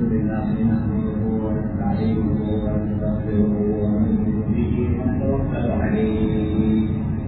لله نحمده ونستعينه ونستغفره ونؤمن به ونتوكل عليه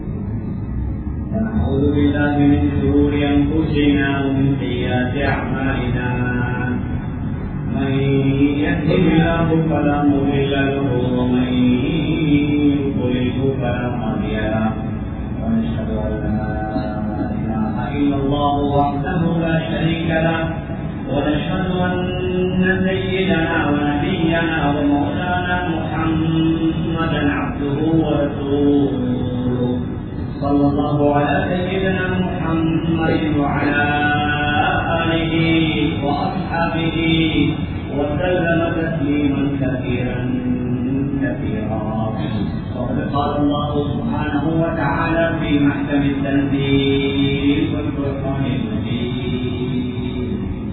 ونعوذ بالله من شرور انفسنا ومن سيئات اعمالنا من يهده الله فلا مضل له ومن يضلله فلا هادي له ونشهد ان لا اله الا الله وحده لا شريك له ونشهد ان سيدنا ونبينا ومولانا محمدا عبده ورسوله صلى الله على سيدنا محمد وعلى اله واصحابه وسلم تسليما كثيرا كثيرا وقد قال الله سبحانه وتعالى في محكم التنزيل والفرقان المجيد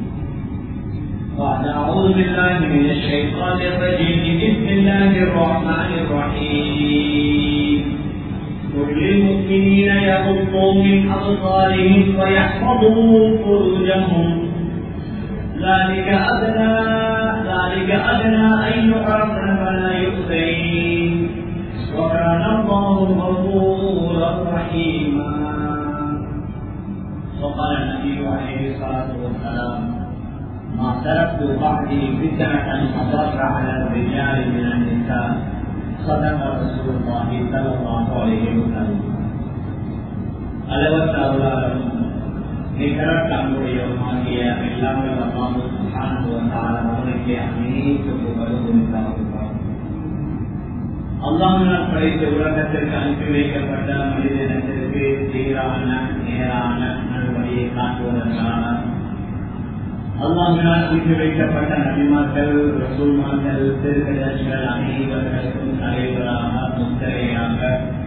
بعد أعوذ بالله من الشيطان الرجيم بسم الله الرحمن الرحيم قل للمؤمنين يغضوا من أبصارهم ويحفظوا فروجهم ذلك أدنى ذلك أدنى أن يعرفن فلا يؤذين وكان الله غفورا رحيما وقال النبي عليه الصلاة والسلام ما تركت بعدي فتنة أضر على الرجال من النساء صدق رسول الله صلى الله عليه وسلم அளவற்ற அருளாளரும் நிகரற்ற அன்புடையவருமாகிய எல்லாமே அல்லாமல் சுகானுவத்தால் அவனுக்கு அனைத்து புகழும் உண்டாகுவார் அல்லாமல் படைத்த உலகத்திற்கு அனுப்பி வைக்கப்பட்ட மனிதனத்திற்கு சீரான நேரான நல்வழியை காட்டுவதற்கான அல்லாமினால் அனுப்பி வைக்கப்பட்ட நபிமார்கள் ரசூல்மார்கள் திருக்கதர்கள் அனைவர்களுக்கும் தலைவராக முத்திரையாக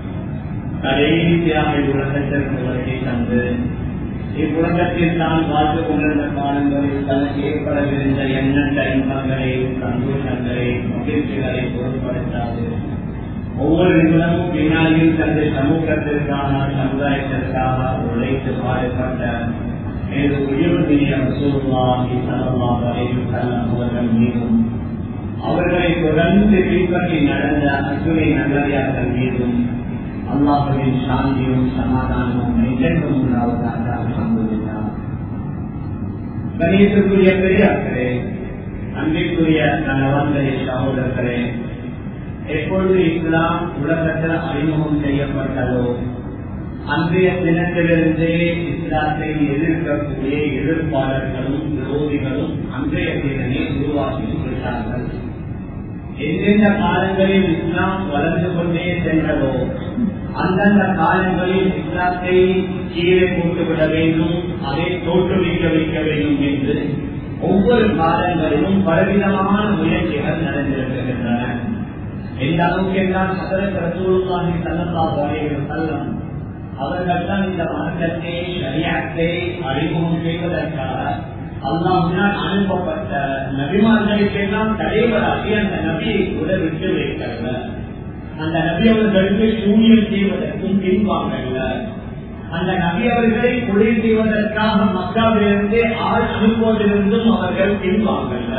கடைசியாக இவ்வுலகத்திற்கு வருகை தந்து இவ்வுலகத்தில் தான் வாழ்ந்து கொண்டிருந்த காலங்களில் தனக்கு ஏற்படவிருந்த எண்ணற்ற இன்பங்களையும் சந்தோஷங்களையும் மகிழ்ச்சிகளை பொருட்படுத்தாது ஒவ்வொரு நிமிடமும் பின்னாளில் தனது சமூகத்திற்கான சமுதாயத்திற்காக உழைத்து பாடுபட்ட மேலும் உயர்வுடைய சூழ்நாகி சலமாக அவர்கள் மீதும் அவர்களை தொடர்ந்து பின்பற்றி நடந்த அத்துணை நல்லவையார்கள் மீதும் அல்லாஹுவின் சாந்தியும் சமாதானமும் நிஜமும் உண்டாவதாக அல்ஹம்துலில்லாஹ் கணியத்திற்குரிய பெரியார்களே அன்பிற்குரிய நலவான்களே சகோதரர்களே எப்பொழுது இஸ்லாம் உலகத்தில் அறிமுகம் செய்யப்பட்டதோ அன்றைய தினத்திலிருந்தே இஸ்லாத்தை எதிர்க்கக்கூடிய எதிர்ப்பாளர்களும் விரோதிகளும் அன்றைய தினமே உருவாக்கி விட்டார்கள் எந்தெந்த காலங்களில் இஸ்லாம் வளர்ந்து கொண்டே சென்றதோ அந்தந்த காலங்களில் இஸ்லாத்தை கீழே போட்டுவிட வேண்டும் அதை தோற்றுவிக்க வைக்க வேண்டும் என்று ஒவ்வொரு காலங்களிலும் பலவிதமான முயற்சிகள் நடந்திருக்கின்றன எந்த அளவுக்கு என்றால் சதரத் ரசூலுல்லாஹி ஸல்லல்லாஹு அலைஹி வஸல்லம் அவர்கள் தான் இந்த மார்க்கத்தை சரியாத்தை அறிமுகம் செய்வதற்காக அல்லாஹினால் அனுப்பப்பட்ட நபிமார்களுக்கெல்லாம் தலைவராகி அந்த நபியை கூட விட்டு வைக்கல அந்த நபி அவர்களுக்கு சூனியம் செய்வதற்கும் பின்வாங்கல்ல அந்த நபி அவர்களை கொலை செய்வதற்காக மக்காவிலிருந்தே ஆள் அனுப்புவதிலிருந்தும் அவர்கள் பின்வாங்கல்ல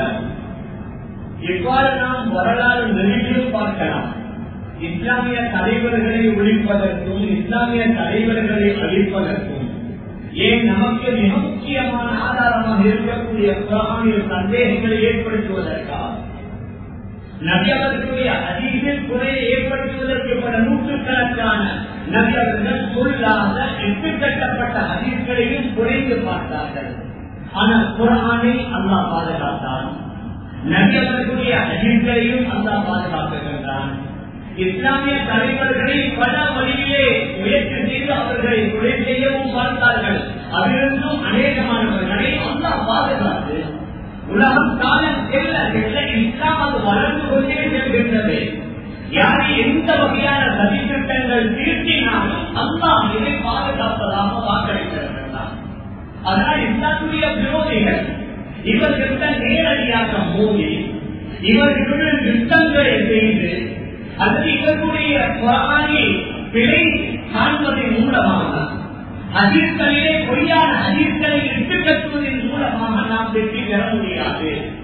இவ்வாறு நாம் வரலாறு நெருங்கிலும் பார்க்கலாம் இஸ்லாமிய தலைவர்களை ஒழிப்பதற்கும் இஸ்லாமிய தலைவர்களை அழிப்பதற்கும் ஏன் நமக்கு மிக முக்கியமான ஆதாரமாக இருக்கக்கூடிய குரானிய சந்தேகங்களை ஏற்படுத்துவதற்காக நபி அவர்களுடைய அதிகில் குறையை ஏற்படுத்துவதற்கு பல நூற்றுக்கணக்கான நபி அவர்கள் சொல்லாத எட்டு கட்டப்பட்ட அதிர்களையும் குறைந்து பார்த்தார்கள் ஆனால் குரானை அல்லா பாதுகாத்தான் நபி அவர்களுடைய அதிர்களையும் அல்லா பாதுகாக்குகின்றான் இஸ்லாமிய தலைவர்களை பல வழியிலே முயற்சி செய்து அவர்களை கொலை செய்யவும் பார்த்தார்கள் அதிலிருந்தும் அநேகமானவர்களை அல்லா பாதுகாத்து உலகம் காலம் செல்ல செல்ல இஸ்லாம் அது வளர்ந்து கொண்டே செல்கின்றது யாரை எந்த வகையான சதித்திட்டங்கள் தீர்த்தினாலும் அல்லா இதை பாதுகாப்பதாக வாக்களித்திருக்கிறார் அதனால் இஸ்லாத்துடைய விரோதிகள் இவர்களிடம் நேரடியாக மோதி இவர்களுடன் யுத்தங்களை செய்து அல்லது இவர்களுடைய குரானை பிழை காண்பதன் மூலமாக அதிர்களிலே பொய்யான அதிர்களை இட்டு கட்டுவதன் மூலமாக நாம் வெற்றி பெற முடியாது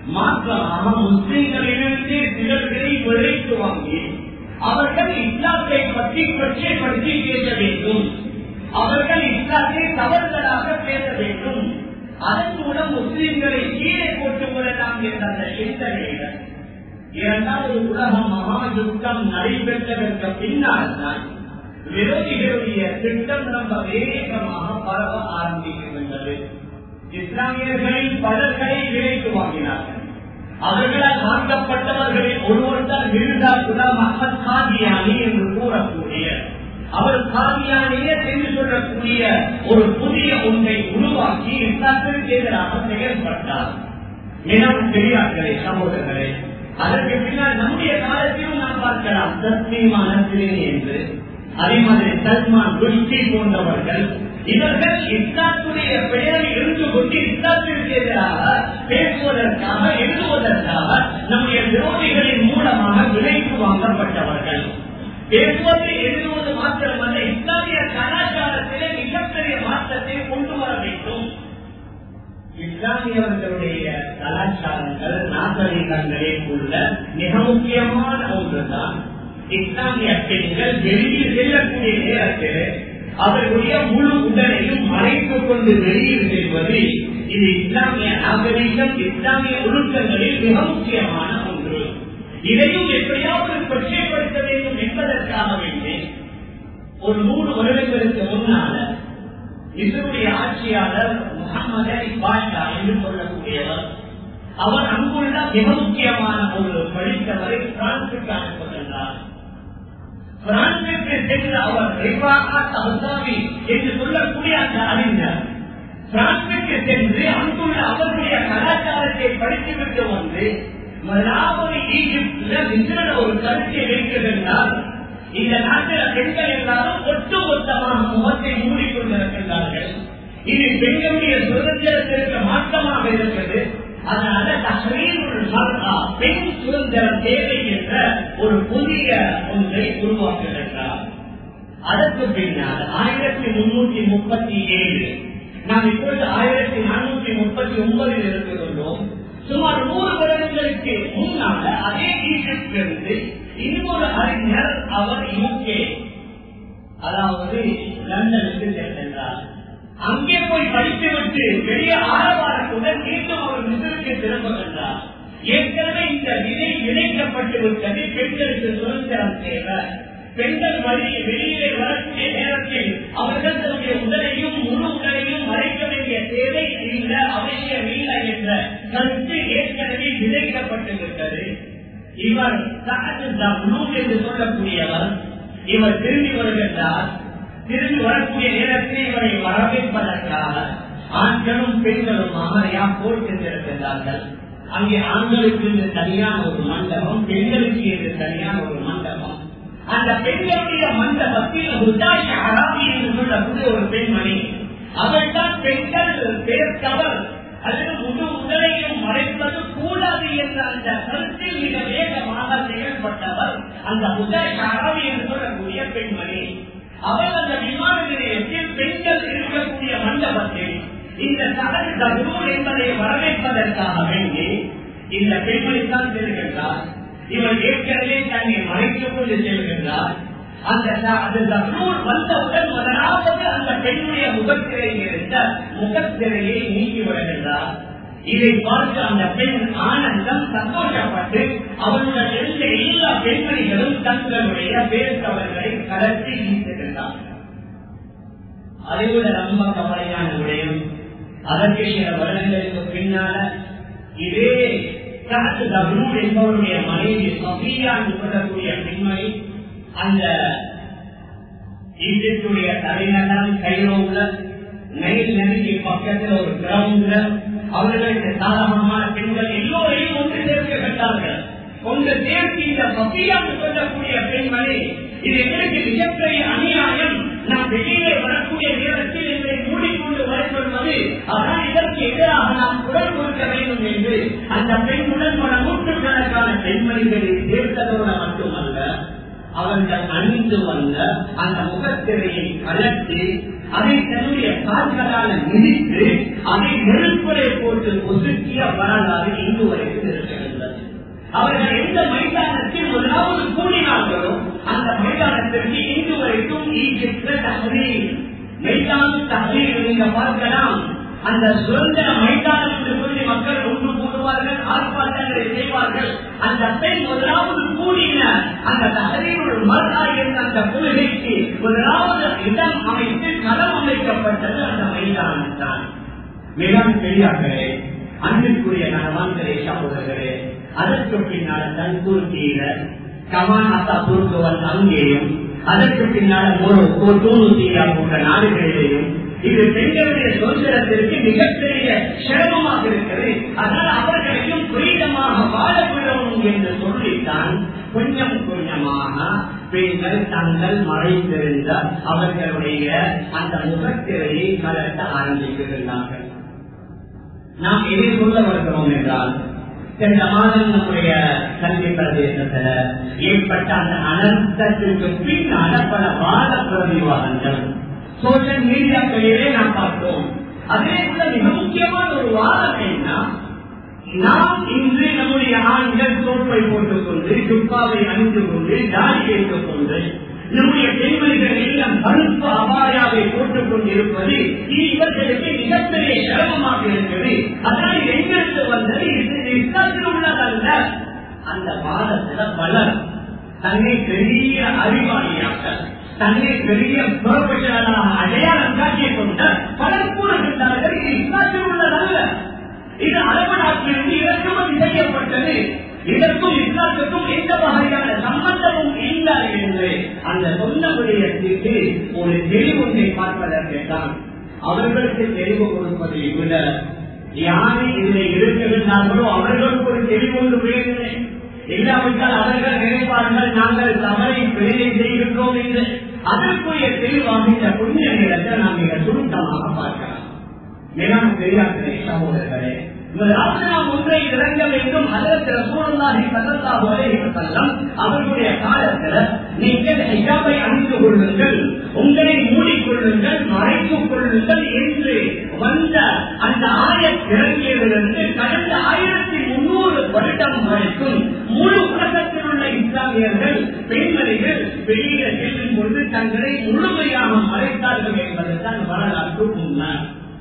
மாற்றமாக முஸ்லிம்களிலிருந்து சிலர்களை விளைத்து வாங்கி அவர்கள் இஸ்லாத்தை பற்றி கொச்சைப்படுத்தி பேச வேண்டும் அவர்கள் இஸ்லாத்தை தவறுதலாக பேச வேண்டும் அதன் மூலம் முஸ்லிம்களை கீழே போட்டுக் கொள்ளலாம் என்ற அந்த சிந்தனைகள் இரண்டாவது உலக மகா யுத்தம் நடைபெற்றதற்கு பின்னால் தான் விரோதிகளுடைய திட்டம் ரொம்ப வேகமாக பரவ ஆரம்பிக்கின்றது இஸ்லாமியர்களில் பலர்களை விலைக்கு வாங்கினார்கள் அவர்களால் மாற்றப்பட்டவர்களில் ஒருவர் தான் மிர்சா குலாம் அஹமத் காதியானி என்று கூறக்கூடிய அவர் காதியானிய என்று சொல்லக்கூடிய ஒரு புதிய ஒன்றை உருவாக்கி இஸ்லாத்திற்கு எதிராக செயல்பட்டார் மிகவும் பெரியார்களே சகோதரர்களே அதற்கு பின்னால் நம்முடைய காலத்திலும் நாம் பார்க்கலாம் தஸ்மீமான சிறுமி என்று அதே மாதிரி சல்மான் குல்சி போன்றவர்கள் இவர்கள் இஸ்லாத்துடைய பெயரை இருந்து கொண்டு இஸ்லாத்திற்கு எதிராக பேசுவதற்காக எழுதுவதற்காக நம்முடைய விரோதிகளின் மூலமாக விலைக்கு வாங்கப்பட்டவர்கள் பேசுவது எழுதுவது மாத்திரமல்ல இஸ்லாமிய கலாச்சாரத்திலே மிகப்பெரிய மாற்றத்தை கொண்டு வர வேண்டும் இஸ்லாமியவர்களுடைய கலாச்சாரங்கள் நாகரிகங்களில் உள்ள மிக முக்கியமான ஒன்றுதான் இஸ்லாமிய பெண்கள் வெளியில் செல்லக்கூடிய நேரத்தில் அவர்களுடைய முழு உடலையும் மறைத்துக் கொண்டு வெளியில் செல்வது இது இஸ்லாமிய நாகரிகம் இஸ்லாமிய ஒழுக்கங்களில் மிக முக்கியமான ஒன்று இதையும் எப்படியாவது கொச்சைப்படுத்த வேண்டும் என்பதற்காக வேண்டி ஒரு நூறு வருடங்களுக்கு முன்னால இதனுடைய ஆட்சியாளர் முகமது அலி பாஷா என்று சொல்லக்கூடியவர் அவர் அங்குள்ள மிக முக்கியமான ஒரு படித்தவரை பிரான்சுக்கு அனுப்புகின்றார் பிரான்சுக்கு சென்று அவர் அபுதாபி என்று சொல்லக்கூடிய அந்த அறிஞர் பிரான்சுக்கு சென்று அங்குள்ள அவருடைய கலாச்சாரத்தை படித்துவிட்டு வந்து முதலாவது ஈஜிப்ட்ல மிசிற ஒரு கருத்தை வைத்திருந்தால் இந்த நாட்டில் பெண்கள் எல்லாரும் ஒட்டு மொத்தமாக முகத்தை மூடிக்கொண்டிருக்கின்றார்கள் இது பெண்களுடைய சுதந்திரத்திற்கு மாற்றமாக இருக்கிறது அதனால தகவல் பெண் சுதந்திர தேவை என்ற ஒரு புதிய ஒன்றை உருவாக்குகின்றார் அதற்கு பின்னால் ஆயிரத்தி முன்னூத்தி முப்பத்தி ஏழு நாம் இப்பொழுது ஆயிரத்தி நானூற்றி முப்பத்தி ஒன்பதில் இருக்கின்றோம் சுமார் நூறு வருடங்களுக்கு முன்னால அதே ஈஜிப்டிலிருந்து இன்னொரு அறிஞர் அவர் யூகே அதாவது லண்டனுக்கு சென்றார் அங்கே போய் படித்துவிட்டு பெரிய ஆரவாரத்துடன் மீண்டும் அவர் மிசிற்கு திரும்புகின்றார் ஏற்கனவே இந்த விதை இணைக்கப்பட்டு விட்டது பெண்களுக்கு சுதந்திரம் தேவை பெண்கள் வழி வெளியிலே வரக்கூடிய நேரத்தில் அவர்கள் தன்னுடைய உடலையும் முழு உடலையும் மறைக்க வேண்டிய தேவை இல்லை அவசியம் இல்லை என்ற கருத்து ஏற்கனவே விதைக்கப்பட்டு விட்டது இவர் என்று சொல்லக்கூடியவர் இவர் திரும்பி வருகின்றார் திரும்பி வரக்கூடிய நேரத்தில் இவரை வரவேற்பதற்காக ஆண்களும் பெண்களும் அமரையா போர் சென்றிருக்கின்றார்கள் அங்கே ஆண்களுக்கு என்று தனியான ஒரு மண்டபம் பெண்களுக்கு என்று தனியான ஒரு மண்டபம் அந்த பெண்களுடைய மண்டபத்தில் உதாஷ அராபி என்று சொல்லக்கூடிய ஒரு பெண்மணி அவள் தான் பெண்கள் பேர்த்தவர் அல்லது முழு உடலையும் மறைப்பது கூடாது என்ற அந்த கருத்தில் மிக வேகமாக செயல்பட்டவர் அந்த உதாஷ அராபி என்று சொல்லக்கூடிய பெண்மணி அவள் அந்த விமான நிலையத்தில் பெண்கள் இருக்கக்கூடிய மண்டபத்தில் இந்த சகல் தகுர் என்பதை வரவேற்பதற்காக வேண்டி இந்த பெண்மணி தான் செல்கின்றார் இவர் ஏற்கனவே தன்னை மறைத்துக் கொண்டு செல்கின்றார் அந்த தகுர் வந்தவுடன் முதலாவது அந்த பெண்ணுடைய முகத்திரையில் இருந்த முகத்திரையை நீக்கி வருகின்றார் இதை பார்த்து அந்த பெண் ஆனந்தம் சந்தோஷப்பட்டு அவருடன் இருந்த எல்லா பெண்மணிகளும் தங்களுடைய பேர்த்தவர்களை கலத்தி வீசுகின்றார் அதைவிட ரொம்ப கவலையான விடயம் அதற்கு சில வருடங்களுக்கு பின்னால இதே கணக்கு தபூர் என்பவருடைய மனைவி சபியா என்று சொல்லக்கூடிய பெண்மணி அந்த ஈஜிப்டுடைய தலைநகரம் கைரோவுல நைல் நதிக்கு பக்கத்தில் ஒரு கிரவுண்ட்ல அவர்களுக்கு சாதகமான பெண்கள் எல்லோரையும் ஒன்று சேர்க்கப்பட்டார்கள் ஒன்று சேர்த்து இந்த சபியா என்று சொல்லக்கூடிய பெண்மணி இது எங்களுக்கு மிகப்பெரிய அநியாயம் நாம் வெளியிலே வரக்கூடிய நேரத்தில் எங்களை மூடிக்கொண்டு வர சொல்வது ஆனால் இதற்கு எதிராக நாம் குரல் கொடுக்க வேண்டும் என்று அந்த பெண்ணுடன் பல நூற்றுக்கணக்கான பெண்மணிகளை சேர்த்ததோடு மட்டுமல்ல அவர்கள் அணிந்து வந்த அந்த முகத்திரையை கலட்டி அதை தன்னுடைய கால்களால் மிதித்து அதை நெருப்பரை போட்டு ஒதுக்கிய வரலாறு இன்று வரைக்கும் இருக்கின்றது அவர்கள் எந்த மைதானத்தில் முதலாவது கூடினார்களோ அந்த மைதானத்திற்கு இன்று வரைக்கும் ஈஜிப்த தகவல் மைதான தகவல் நீங்க பார்க்கலாம் அந்த சுதந்திர மைதானம் என்று சொல்லி மக்கள் ஒன்று கூடுவார்கள் ஆர்ப்பாட்டங்களை செய்வார்கள் அந்த பெண் முதலாவது கூடின அந்த தகவல் மர்தா என்ற அந்த கொள்கைக்கு முதலாவது இடம் அமைத்து களம் அமைக்கப்பட்டது அந்த மைதானம் தான் மிகவும் பெரியார்களே அன்பிற்குரிய நலவான்களே சகோதரர்களே அதற்கு பின்னால் தன் துருக்கியில கமானாத்தா துருக்கு வந்து அங்கேயும் அதற்கு பின்னால் மொரோக்கோ தூணுத்தீரா போன்ற நாடுகளிலேயும் இது பெண்களுடைய சுதந்திரத்திற்கு மிகப்பெரிய சிரமமாக இருக்கிறது அதனால் அவர்களையும் புரிதமாக வாழப்படணும் என்று சொல்லித்தான் கொஞ்சம் கொஞ்சமாக பெண்கள் தங்கள் மறைந்திருந்த அவர்களுடைய அந்த முகத்திரையை கலட்ட ஆரம்பிக்கின்றார்கள் நாம் எதை சொல்ல வருகிறோம் என்றால் சென்ற மாதம் நம்முடைய கல்வி பிரதேசத்துல ஏற்பட்ட அந்த அனர்த்தத்திற்கு பின்னால பல வாத பிரதிவாதங்கள் சோசியல் மீடியாக்களிலே நாம் பார்த்தோம் அதே போல மிக முக்கியமான ஒரு வாதம் என்ன நாம் இன்று நம்முடைய ஆண்கள் சோப்பை போட்டுக் கொண்டு துப்பாவை அணிந்து கொண்டு தாடி வைத்துக் கொண்டு நம்முடைய பெண்மணிகள் எல்லாம் கருப்பு அபாயாவை போட்டுக் கொண்டிருப்பது இவர்களுக்கு மிகப்பெரிய சிரமமாக இருக்கிறது அதனால் எங்கிருந்து வந்தது இது இஸ்லாத்தில் உள்ளதல்ல அந்த வாதத்துல பலர் தன்னை பெரிய அறிவாளியாக தன்னை பெரிய புறப்பட்டதாக அடையாளம் காட்டிக் கொண்ட பலர் கூறுகின்றார்கள் இது இஸ்லாத்தில் உள்ளதல்ல இது அரபு நாட்டிலிருந்து இறக்குமதி செய்யப்பட்டது இதற்கும் இஸ்லாத்துக்கும் எந்த வகையான சம்பந்தமும் இல்லை என்று அந்த சொன்ன விடயத்திற்கு ஒரு தெளிவொன்றை பார்ப்பதற்கு தான் அவர்களுக்கு தெளிவு கொடுப்பதை விட யாரை இதில் இருக்கின்றார்களோ அவர்களுக்கு ஒரு தெளிவொன்று வேண்டுமே இல்லாவிட்டால் அவர்கள் நினைப்பார்கள் நாங்கள் தவறை பிழையை செய்கின்றோம் என்று அதற்குரிய தெளிவாக இந்த புண்ணிய நிலத்தை நாம் மிக சுருக்கமாக பார்க்கலாம் மேலான பெரியார்களே சகோதரர்களே முதலாவது நாம் ஒன்றை இறங்க வேண்டும் அதற்கு சூழலாகி கதத்தாக வரையிட்டெல்லாம் அவர்களுடைய காலத்துல நீங்கள் ஹிஜாபை அணிந்து கொள்ளுங்கள் உங்களை மூடிக்கொள்ளுங்கள் மறைத்துக் கொள்ளுங்கள் என்று வந்த அந்த ஆய இறங்கியதிலிருந்து கடந்த ஆயிரத்தி முன்னூறு வருடம் வரைக்கும் முழு உலகத்தில் உள்ள இஸ்லாமியர்கள் பெண்மணிகள் வெளியில செல்லும் பொழுது தங்களை முழுமையாக மறைத்தார்கள் என்பதுதான் வரலாற்று உண்மை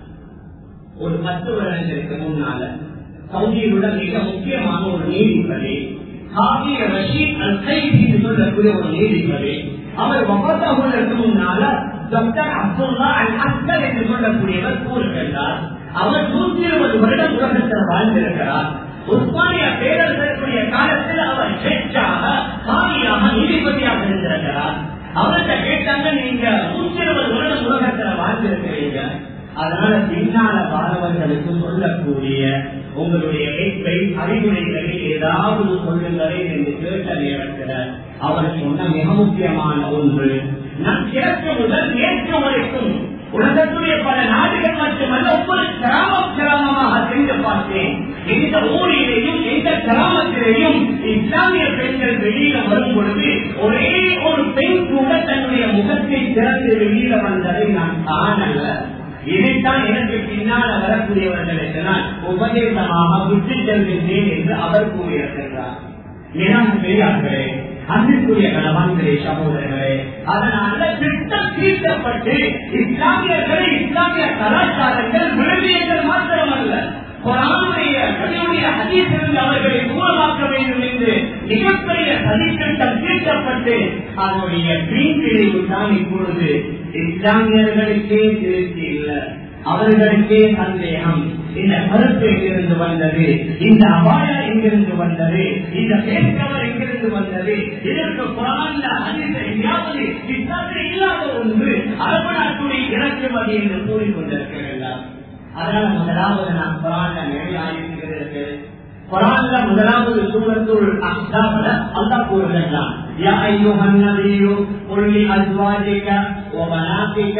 ஒரு பத்து வருடங்களுக்கு முன்னால சவுதியிலுள்ள மிக முக்கியமான ஒரு நீதிபதி ஹாபி ரஷீத் அல் கைதி சொல்லக்கூடிய ஒரு நீதிபதி அவர் வபத்தாகுவதற்கு முன்னால டாக்டர் அப்துல்லா அல் அஸ்கர் என்று சொல்லக்கூடியவர் கூறுகின்றார் அவர் நூற்றி இருபது வருடம் உலகத்தில் வாழ்ந்திருக்கிறார் உஸ்மானிய பேரரசருடைய காலத்தில் அவர் ஜட்ஜாக காரியாக நீதிபதியாக இருந்திருக்கிறார் அவர்கிட்ட கேட்டாங்க நீங்க நூற்றி இருபது வருடம் உலகத்தில் வாழ்ந்திருக்கிறீங்க அதனால பின்னால பாரவர்களுக்கு சொல்லக்கூடிய உங்களுடைய எய்ப்பை அறிவுரைகளை ஏதாவது சொல்லுங்களேன் என்று கேட்ட நேரத்தில் அவர் சொன்ன மிக முக்கியமான ஒன்று நான் கிழக்கு முதல் மேற்கு வரைக்கும் உலகத்துடைய பல நாடுகள் மட்டுமல்ல ஒவ்வொரு கிராமம் கிராமமாக சென்று பார்த்தேன் எந்த ஊரிலேயும் எந்த கிராமத்திலேயும் இஸ்லாமிய பெண்கள் வெளியில வரும் பொழுது ஒரே ஒரு பெண் கூட தன்னுடைய முகத்தை திறந்து வெளியில வந்ததை நான் காணல இதைத்தான் எனக்கு பின்னால வரக்கூடியவர்களுக்கு நான் உபதேசமாக விட்டு செல்கின்றேன் என்று அவர் கூறியிருக்கிறார் மிகவும் பெரியார்களே அன்பிற்குரிய கணவான்களே சகோதரர்களே அதனால திட்டம் தீர்க்கப்பட்டு இஸ்லாமியர்களை இஸ்லாமிய கலாச்சாரங்கள் விரும்பியங்கள் மாத்திரமல்ல குரானுடைய கவியுடைய அதிசிறந்த அவர்களை தூரமாக்க வேண்டும் என்று மிகப்பெரிய சதித்திட்டம் தீர்க்கப்பட்டு அதனுடைய பின்பிரிவு தான் இப்பொழுது இஸ்லாமியர்களுக்கே திருப்தி இல்லை அவர்களுக்கே சந்தேகம் இந்த கருத்து எங்கிருந்து வந்தது இந்த அபாயம் எங்கிருந்து வந்தது இந்த பேஸ்கவர் எங்கிருந்து வந்தது இதற்கு புறாந்த அதிர்ந்த எங்கேயாவது இஸ்லாத்தில் இல்லாத ஒன்று அரபு நாட்டுடைய இறக்குமதி என்று கூறிக்கொண்டிருக்கிறார் அதனால முதலாவது நான் குரான்ல நிறைய ஆயிருக்கிறது குரான்ல முதலாவது சூரத்துள் அஹ்ஸாப்ல அல்லாஹ் கூறுகிறான் يا أيها النبي قل لأزواجك وبناتك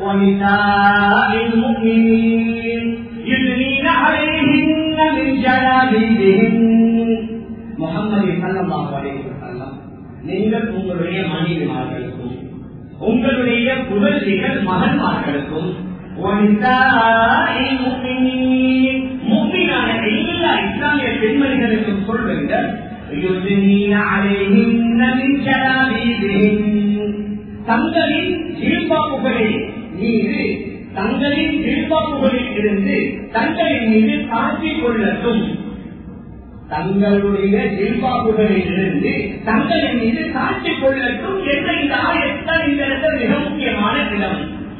ونساء المؤمنين يدنين عليهن من جلابيبهن محمد صلى الله عليه وسلم நீங்கள் உங்களுடைய மனைவிமார்களுக்கும் உங்களுடைய புதல்விகள் மகன்மார்களுக்கும் ونساء المؤمنين يدنين عليهن من جلابيبهن தங்களின் ஜீழ்பாப்புகளில் மீது தங்களின் ஜீழ்பாப்புகளில் இருந்து தங்களின் மீது தாக்கிக் கொள்ளட்டும் தங்களுடைய ஜில்பாப்புகளில் இருந்து தங்களின் மீது தாக்கிக் கொள்ளட்டும் என்ற இந்த ஆயத்தான் இந்த இடத்துல மிக முக்கியமான இடம்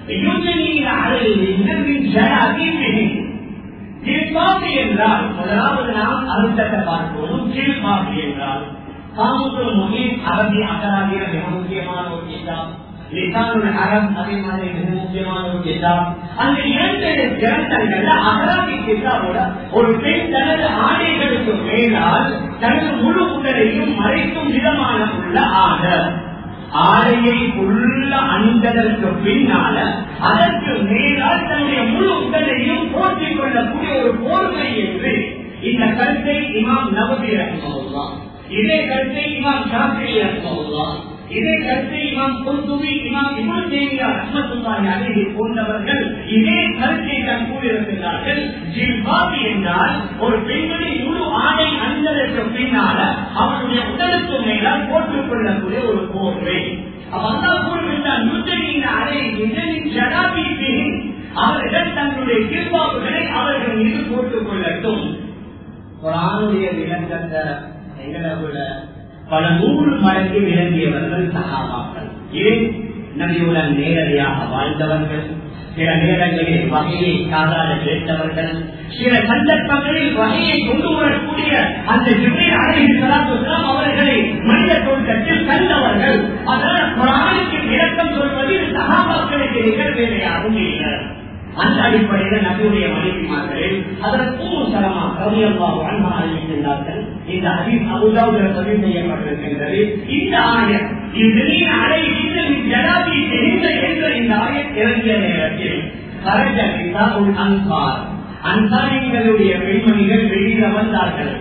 ஜில்பாபு என்றால் முதலாவது நாம் அர்த்தத்தை பார்ப்போம் ஜில்பாபு என்றால் காமுக்கு முகின் அரபி அகராதிய மிக முக்கியமான ஒரு கிதாப் லிசானுல் அரப் அதே மாதிரி மிக முக்கியமான ஒரு கிதாப் அந்த இரண்டு கிரந்தங்கள்ல அகராதி கிதாபோட ஒரு பெண் தனது ஆடைகளுக்கு மேலால் தனது முழு உடலையும் மறைக்கும் விதமான உள்ள ஆடை ஆடையை உள்ள அணிந்ததற்கு பின்னால அதற்கு மேலால் தன்னுடைய முழு உடலையும் போற்றிக் கொள்ளக்கூடிய ஒரு போர்வை என்று இந்த கருத்தை இமாம் நவதி ரஹ்மவுல்லாம் இதே கருத்தை இமாம் ஷாஃபி ரஹ்மவுல்லாம் இதே கருத்தை இமாம் குர்துபி இமாம் இமாம் தேவியா ரஹ்மத்துல்லாஹி அலைஹி போன்றவர்கள் இதே கருத்தை தான் கூறியிருக்கிறார்கள் ஜில்பாபி என்றால் ஒரு பெண்ணுடைய முழு ஆடை அணிந்ததற்கு பின்னால அவனுடைய உடலுக்கு மேலால் போட்டுக் கொள்ளக்கூடிய ஒரு போர்வை அவர்கள் கூறுகின்றார் நுஜனின் அறை நிஜனின் ஜடாபிபின் அவர்கள் தன்னுடைய ஜில்பாபுகளை அவர்கள் மீது போட்டுக் கொள்ளட்டும் குரானுடைய விளக்கத்தை எங்களை விட பல நூறு மடங்கு விளங்கியவர்கள் சகாபாக்கள் ஏன் நபியுடன் நேரடியாக வாழ்ந்தவர்கள் சில நேரங்களில் வகையை காதால கேட்டவர்கள் சில சந்தர்ப்பங்களில் வகையை கொண்டு வரக்கூடிய அந்த ஜிப்ரீல் அலைஹி ஸலாத்து வஸலாம் அவர்களை மனித தோட்டத்தில் கண்டவர்கள் அதனால் குரானுக்கு விளக்கம் சொல்வதில் சகாபாக்களுக்கு நிகழ்வேலையாகவும் இல்லை அந்த அடிப்படையில் நபியுடைய மனைவிமார்கள் அதற்கு சலமா கவியல்லாஹு அன்ஹா அறிவிக்கின்றார்கள் இந்த ஹதீஸ் அபுதாவுல பதிவு செய்யப்பட்டிருக்கின்றது இந்த ஆயர் இவ்விதியின் அடை இந்த ஜனாபி தெரிந்த என்ற இந்த ஆயர் இறங்கிய நேரத்தில் கரஜ பிதாவுல் அன்சார் அன்சாரிகளுடைய பெண்மணிகள் வெளியில வந்தார்கள்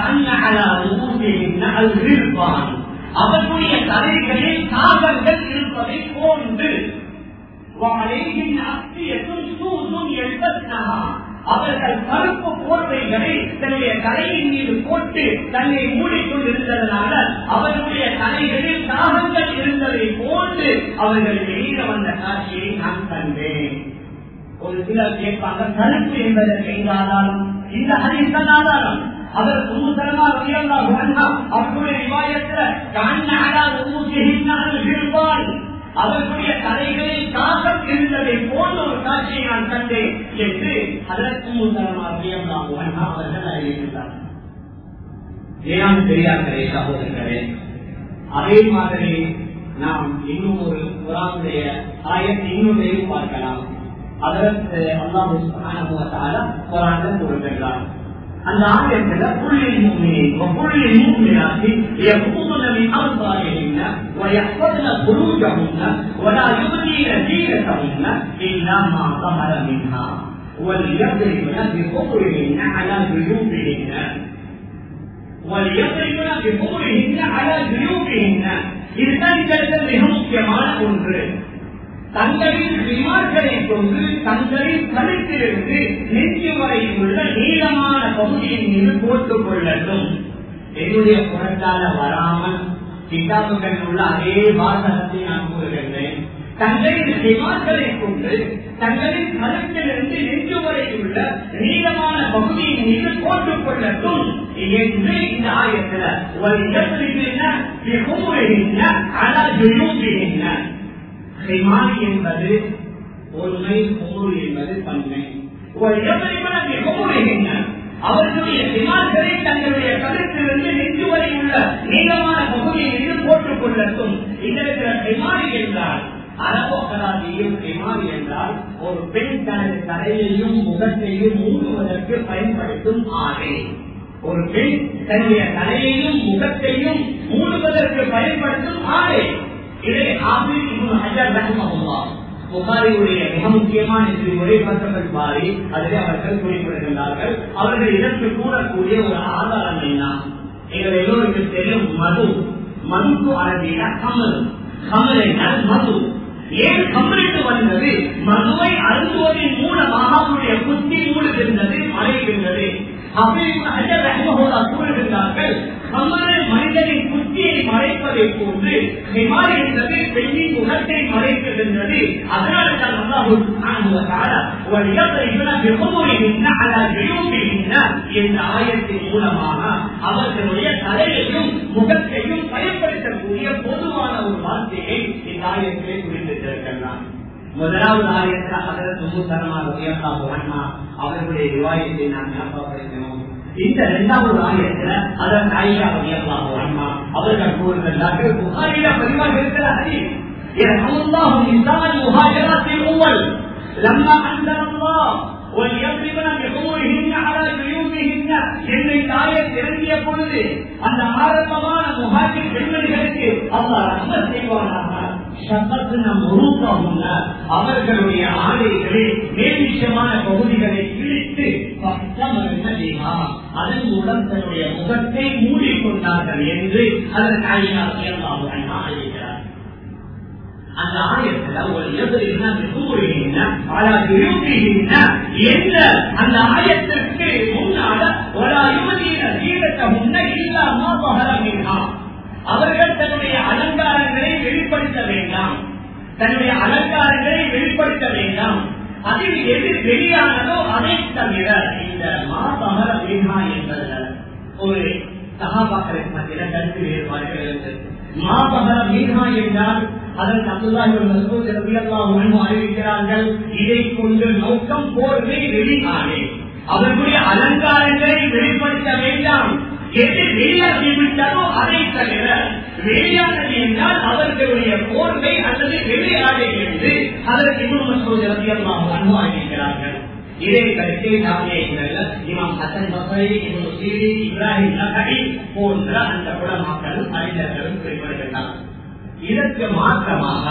அவர்களுடைய தலைகளில் காகங்கள் இருப்பதை போன்று அவர்கள் கருப்பு போர்வைகளை தன்னுடைய தலையின் மீது போட்டு தன்னை மூடிக்கொண்டிருந்ததனால அவர்களுடைய தலைகளில் தாகங்கள் இருந்ததை போன்று அவர்கள் வெளியிட வந்த காட்சியை நான் கண்டேன் ஒரு சிலர் கேட்பாங்க கருப்பு என்பதற்கு எந்த ஆதாரம் இந்த ஹரிசன் ஆதாரம் அவர் சுமுசலமா ரவியல்லா அவர்களுடைய விவாயத்துல கண்ணாடா இருப்பான் அவர்களுடைய தலைகளில் காசம் இருந்ததை போன்ற ஒரு காட்சியை நான் கண்டேன் என்று அதற்கு முன்னரமாக அவர்கள் அறிவித்தார் ஏன் பெரியார்களே சகோதரர்களே அதே மாதிரி நாம் இன்னும் ஒரு குரானுடைய ஆயத்தை இன்னொன்றையும் பார்க்கலாம் அதற்கு அல்லாஹு குரான் கூறுகின்றார் அந்த ஆயத்துல புள்ளில் மூமினின் புள்ளில் மூமினாத்தி يغضن من أبصارهن ويحفظن فروجهن ولا يبدين زينتهن إلا ما ظهر منها وليضربن بخمرهن على جيوبهن وليضربن بخمرهن على جيوبهن இதுதான் இந்த மிக முக்கியமான ஒன்று தங்களின் விமார்களை கொண்டு தங்களின் கருத்திலிருந்து நெஞ்சு வரை உள்ள நீளமான பகுதியின் மீது போட்டுக் கொள்ளட்டும் என்னுடைய புறத்தால வராமல் கிதாபுகள் உள்ள அதே வாசகத்தை நான் கூறுகின்றேன் தங்களின் விமார்களை கொண்டு தங்களின் கருத்திலிருந்து நெஞ்சு வரை உள்ள நீளமான பகுதியின் மீது போட்டுக் கொள்ளட்டும் என்று இந்த ஆயத்துல ஒரு இடத்திற்கு அழகுகின்ற ஹிமானி என்பது ஒருமை பொருள் என்பது தன்மை அவர்களுடைய விமான்களை தங்களுடைய கருத்திலிருந்து நெஞ்சு வரை உள்ள நீளமான பகுதியை மீது போட்டுக் கொள்ளட்டும் இதற்கு ஹிமானி என்றால் அரபோக்கராதியும் ஹிமானி என்றால் ஒரு பெண் தனது தலையையும் முகத்தையும் மூடுவதற்கு பயன்படுத்தும் ஆடை ஒரு பெண் தன்னுடைய தலையையும் முகத்தையும் மூடுவதற்கு பயன்படுத்தும் ஆடை இதை ஆபிர் ஹஜர் ரஹ்மஹுல்லா புகாரியுடைய மிக முக்கியமான முறை பக்கங்கள் பாரி அதிலே அவர்கள் குறிப்பிடுகின்றார்கள் அவர்கள் இதற்கு கூறக்கூடிய ஒரு ஆதாரம் என்ன எங்கள் எல்லோருக்கும் தெரியும் மது மதுக்கு அரபியில கமல் கமல் என்றால் மது ஏன் கமலிட்டு வந்தது மதுவை அருந்துவதன் மூலமாக அவருடைய புத்தி மூடுகின்றது மறைகின்றது கூறுகின்றார்கள் கம்மலை மனிதனின் புத்தியை மறைப்பதை போன்று ஹிமாரி என்பது பெண்ணின் முகத்தை மறைக்கின்றது அதனால தான் என்ற ஆயத்தின் மூலமாக அவர்களுடைய தலையையும் முகத்தையும் பயன்படுத்தக்கூடிய பொதுவான ஒரு வார்த்தையை இந்த ஆயத்திலே குறிப்பிட்டிருக்கின்றான் முதலாவது ஆயத்தில் அதற்கு முத்தரமாக உயர்த்தா அவர்களுடைய விவாதத்தை நாம் ஞாபகப்படுத்தினோம் இந்த இரண்டாவது ஆயத்துல அதன் ஆயிஷா உயர்த்தாக அண்ணா அவர்கள் கூறுகிறார்கள் புகாரில பதிவாக இருக்கிற ஹரி يرحم الله نساء المهاجرات الاول لما انزل الله وليضربن بخمرهن على جيوبهن என்ற இந்த ஆயத் இறங்கிய பொழுது அந்த ஆரம்பமான முகாஜிர் பெண்மணிகளுக்கு அல்லாஹ் ரஹ்மத் செய்வானாக அவர்களுடைய ஆடைகளை மேலிஷமான பகுதிகளை கிழித்து அதன் மூலம் தன்னுடைய முகத்தை மூடிக்கொண்டார்கள் என்று அதன் அறிவிக்கிறார் அந்த ஆயத்தில் ஒரு எந்த அந்த ஆயத்திற்கு முன்னால ஒரு யுவதியின சீரத்தை முன்ன இல்லாம பகரமின்னா அவர்கள் தன்னுடைய அலங்காரங்களை வெளிப்படுத்த வேண்டாம் தன்னுடைய அலங்காரங்களை வெளிப்படுத்த வேண்டாம் அதில் எது வெளியானதோ அதை தவிர இந்த மாபகர மீனா என்பது ஒரு சகாபாக்களுக்கு மத்தியில கருத்து வேறுபாடுகள் இருக்கு மாபகர மீனா என்றால் அதற்கு அப்துல்லாஹ் அறிவிக்கிறார்கள் இதை கொண்டு நோக்கம் போர்வை வெளியானே அவர்களுடைய அலங்காரங்களை வெளிப்படுத்த வேண்டாம் எது வெளியாகிவிட்டதோ அதை தவிர வெளியானது என்றால் அவர்களுடைய போர்வை அல்லது வெளியாடை என்று அதற்கு இன்னும் அனுமானிக்கிறார்கள் இதை கருத்தை நாமியங்கள் இமாம் ஹசன் பசரி இவன் சீரி இப்ராஹிம் நகரி போன்ற அந்த குலமாக்களும் அறிஞர்களும் குறிப்பிடுகின்றனர் இதற்கு மாற்றமாக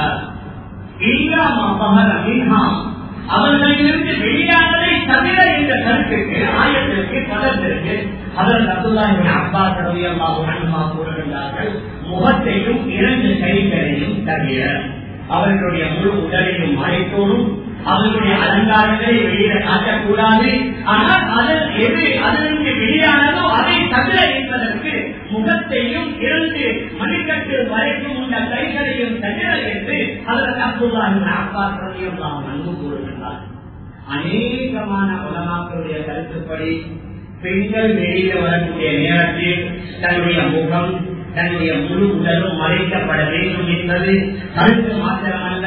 அவர்களிலிருந்து வெளியானதை தவிர இந்த கருத்துக்கு ஆயத்திற்கு பதத்திற்கு அதன் அப்துல்லாஹின் அப்பா கருவியம்மா கூறுகின்றார்கள் முகத்தையும் இரண்டு கைகளையும் தவிர அவர்களுடைய முழு உடலையும் மறைத்தோடும் அவர்களுடைய அலங்காரங்களை வெளியிட காட்டக்கூடாது ஆனால் அதன் எது அதற்கு வெளியானதோ அதை தவிர என்பதற்கு முகத்தையும் இரண்டு மணிக்கட்டு வரைக்கும் உள்ள கைகளையும் தவிர என்று அதற்கு அப்துல்லாஹின் அப்பா கருவியம்மா அன்பு கூறுகின்றார் அநேகமான உலமாக்களுடைய கருத்துப்படி பெண்கள் வெளியில வரக்கூடிய நேரத்தில் தன்னுடைய முகம் தன்னுடைய முழு உடலும் மறைக்கப்பட வேண்டும் என்பது கருத்து மாத்திரமல்ல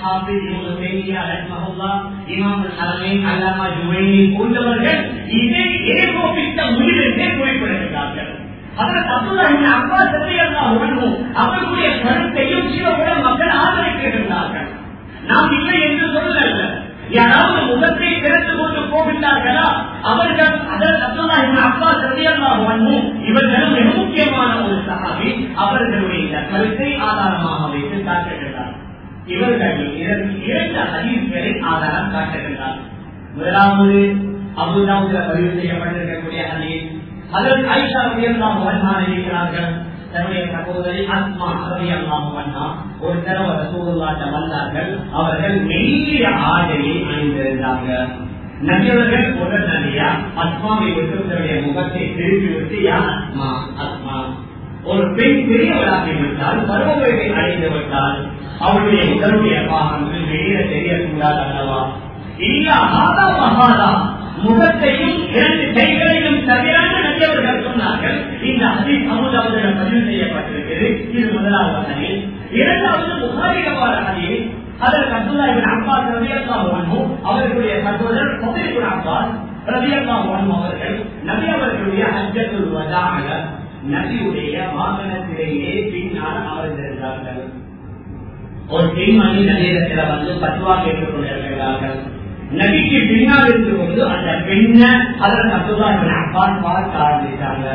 போன்றவர்கள் இதை ஏகோபித்த முடிவென்றே குறிப்பிடுகிறார்கள் அப்பா சத்தியல்லாஹும் அவர்களுடைய கருத்தையும் சில மக்கள் ஆதரிக்கின்றார்கள் நாம் இல்லை என்று சொல்லல யாராவது முகத்தை திறந்து கொண்டு போகின்றார்களா அவர்கள் அதற்கு அப்பா சத்தியல்லாஹும் இவர்களும் மிக முக்கியமான ஒரு சகாவி அவர்களுடைய இந்த கருத்தை ஆதாரமாக வைத்து காட்டுகின்றார் இவர்கள் இரண்டு ஹதீஸ்களை ஆதாரம் காட்டுகின்றார் முதலாவது அபுதாவுல பதிவு செய்யப்பட்டிருக்கக்கூடிய ஹதீஸ் அதற்கு ஐஷா உயர்ந்தாம் இருக்கிறார்கள் தன்னுடைய சகோதரி அஸ்மா ரவி அல்லாம ஒரு தடவை ரசூல்லாட்ட வந்தார்கள் அவர்கள் மெல்லிய ஆடையை அணிந்திருந்தாங்க நபியவர்கள் உடனடியா அஸ்மாவை விட்டு தன்னுடைய முகத்தை திருப்பி விட்டு யா அஸ்மா அஸ்மா ஒரு பெண் பெரியவராகி விட்டால் பருவங்களை அடைந்து விட்டால் அவருடைய உடலுடைய பாகங்கள் வெளியில தெரியக்கூடாது அல்லவா இல்ல ஆதா மகாதா முகத்தையும் இரண்டு கைகளையும் தவிரான நடிகர்கள் சொன்னார்கள் இந்த அதி சமுதாயத்தில் பதிவு செய்யப்பட்டிருக்கிறது இது முதலாவது அணியில் இரண்டாவது முகாரிகவார அணியில் அதற்கு அப்துல்லாஹின் அப்பாஸ் ரவியல்லாஹு அவர்களுடைய சகோதரர் பொதுக்குள் அப்பாஸ் ரவியல்லாஹு அவர்கள் நபி அவர்களுடைய அஜத்துல் வதாக நபியுடைய வாகனத்திலேயே பின்னால் அமர்ந்திருந்தார்கள் ஒரு பெண்மணி நதியிடத்தில் வந்து பத்துவா கேட்டுக் கொண்டிருக்கிறார்கள் நபிக்கு பின்னால் இருந்து கொண்டு அந்த பெண்ணை அதற்கு அப்துல்லாஹின் அப்பாஸ் பார்க்க ஆரம்பித்தாங்க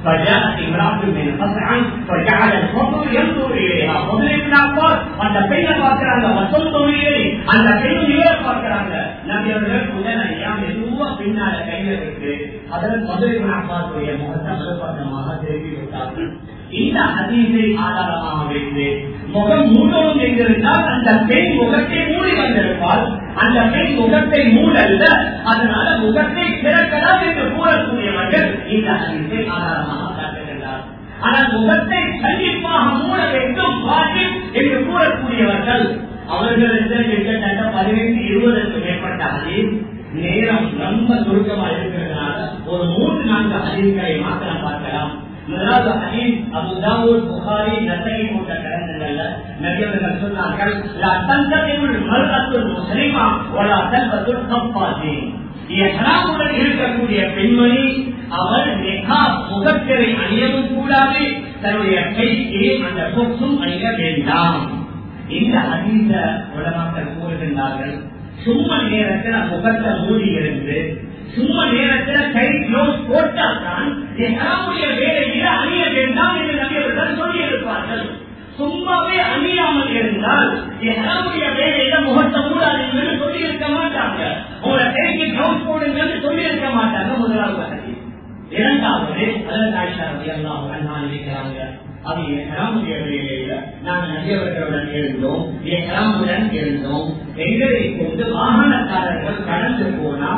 அந்த பெண்ணை பார்க்கிறாங்க அந்த பெண் இவரை பார்க்கிறாங்க நபி அவர்கள் உடனடியா மெதுவா பின்னால கையில விட்டு அதன் மதுரை அப்பாசுடைய முகத்தை மறுபக்கமாக திருப்பி விட்டார்கள் இந்த அதிசை ஆதாரமாக வைத்து முகம் மூடவும் எங்கிருந்தால் அந்த பெண் முகத்தை மூடி வந்திருப்பால் அந்த பெண் முகத்தை மூடல்ல அதனால முகத்தை திறக்கலாம் என்று கூறக்கூடியவர்கள் இந்த அறிவிப்பை ஆதாரமாக காட்டுகின்றார் ஆனால் முகத்தை கண்டிப்பாக மூட வேண்டும் வாஜிப் என்று கூறக்கூடியவர்கள் அவர்களுக்கு கிட்டத்தட்ட பதினைந்து இருபதற்கு மேற்பட்ட ஹதீஸ் நேரம் ரொம்ப சுருக்கமாக இருக்கிறதுனால ஒரு மூன்று நான்கு ஹதீஸ்களை மாத்திரம் பார்க்கலாம் முதலாவது ஹதீஸ் அபுதாவூர் புகாரி நசை போன்ற கடந்தங்கள்ல நபியவர்கள் சொன்னார்கள் லா தந்தமிழ் மருத்துவ முஸ்லிமா ஒரு அசல்பத்துள் கப்பாசி எஹ்ராமுடன் இருக்கக்கூடிய பெண்மணி அவள் நெகா முகத்திரை அணியவும் கூடாது தன்னுடைய கைக்கு அந்த சொத்தும் அணிய வேண்டாம் இந்த அதிக உலமாக்கள் கூறுகின்றார்கள் சும்மா நேரத்தில் முகத்தை மூடி இருந்து சும்மா நேரத்தில் கை க்ளோஸ் போட்டால்தான் எஹ்ராமுடைய வேலையில அணிய வேண்டாம் என்று நபியவர்கள் சொல்லியிருப்பார்கள் சும்மாவே அணியாமல் இருந்தால் எஹ்ராமுடைய வேலையில முகத்தை மூடாது என்று சொல்லி இருக்க மாட்டாங்க உங்களை கைக்கு க்ளவுஸ் போடுங்கன்னு சொல்லி இருக்க மாட்டாங்க முதலாவது ஹதீஸ். இரண்டாவது அதற்கு ஆயிஷா ரலியல்லாஹு அன்ஹா இருக்கிறாங்க அது எஹ்ராமுடைய வேலையில நாங்கள் நபியவர்களுடன் இருந்தோம் எஹ்ராமுடன் இருந்தோம் எங்களை கொண்டு வாகனக்காரர்கள் கடந்து போனா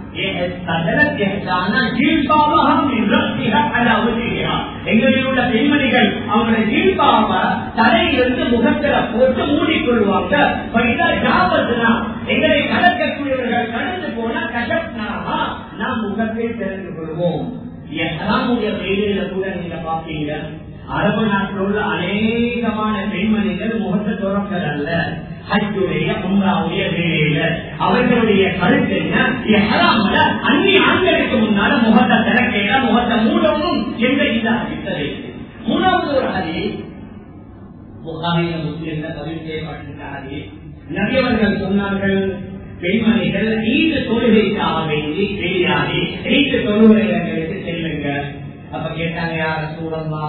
எங்களில் உள்ள பெண்மணிகள் அவங்களுடைய ஜீல்பாவ தலையிலிருந்து முகத்தில போட்டு மூடிக்கொள்வாங்க எங்களை கலக்கக்கூடியவர்கள் கடந்து போனா கஷப்னாகா நாம் முகத்தை தெரிந்து கொள்வோம் எஹ்ராமுடைய வேலையில கூட நீங்க பாப்பீங்க அரபு நாட்டில் உள்ள அநேகமான பெண்மணிகள் முகத்தை துறக்கள் அல்ல ஹஜ்ஜுடைய உம்ராவுடைய வேலையில அவர்களுடைய கருத்து என்ன எஹராமல அந்நிய ஆண்களுக்கு முன்னால முகத்தை திறக்கையில முகத்தை மூடவும் என்ற இந்த அறிவித்தது மூணாவது ஒரு ஹரி புகாரில முஸ்லிம்ல பதிவு செய்யப்பட்டிருக்க ஹரி நபியவர்கள் சொன்னார்கள் பெண்மணிகள் ஈடு தொழுகைக்காக வேண்டி வெளியாகி ஈடு தொழுகைகளுக்கு செல்லுங்க அப்ப கேட்டாங்க யார சூழல்லா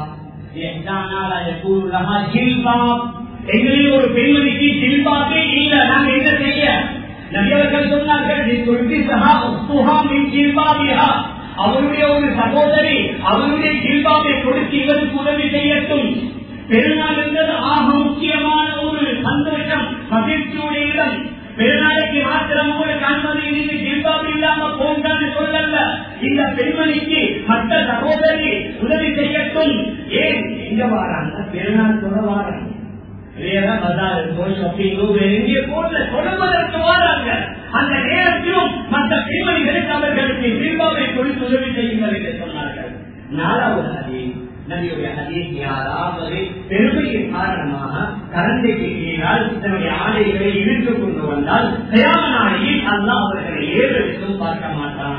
எங்களில் ஒரு பெண்மணிக்கு ஜில்பாபே இல்ல நாங்க என்ன செய்ய நபியவர்கள் சொன்னார்கள் நீ சொல்லி சகா உப்புகாமின் ஜில்பாபியா அவருடைய ஒரு சகோதரி அவருடைய ஜில்பாபை கொடுத்து இவருக்கு உதவி செய்யட்டும் பெருநாள் என்பது ஆக முக்கியமான ஒரு சந்தோஷம் மகிழ்ச்சியுடைய இடம் பெருநாளைக்கு மாத்திரம் உங்களுக்கு அனுமதி நீங்க ஜில்பாபு இல்லாம போன்றான்னு சொல்லல இந்த பெண்மணிக்கு மற்ற சகோதரி உதவி செய்யட்டும் ஏன் எங்க வாராங்க பெருநாள் சொல்ல வாராங்க வேற பஜாருக்கோ ஷாப்பிங்கோ வேற எங்கே போடல தொடர்வதற்கு வாராங்க அந்த நேரத்திலும் மற்ற பெண்மணிகளுக்கு அவர்களுக்கு ஜில்பாவை கொடுத்து உதவி செய்யுங்கள் என்று சொன்னார்கள் நாலாவது ஹதீஸ் நபியுடைய ஹதீஸ் யாராவது பெருமையின் காரணமாக கரண்டைக்கு கீழால் தன்னுடைய ஆடைகளை இழுத்து கொண்டு வந்தால் தயார நாளையில் அல்லா அவர்களை ஏறெடுத்தும் பார்க்க மாட்டான்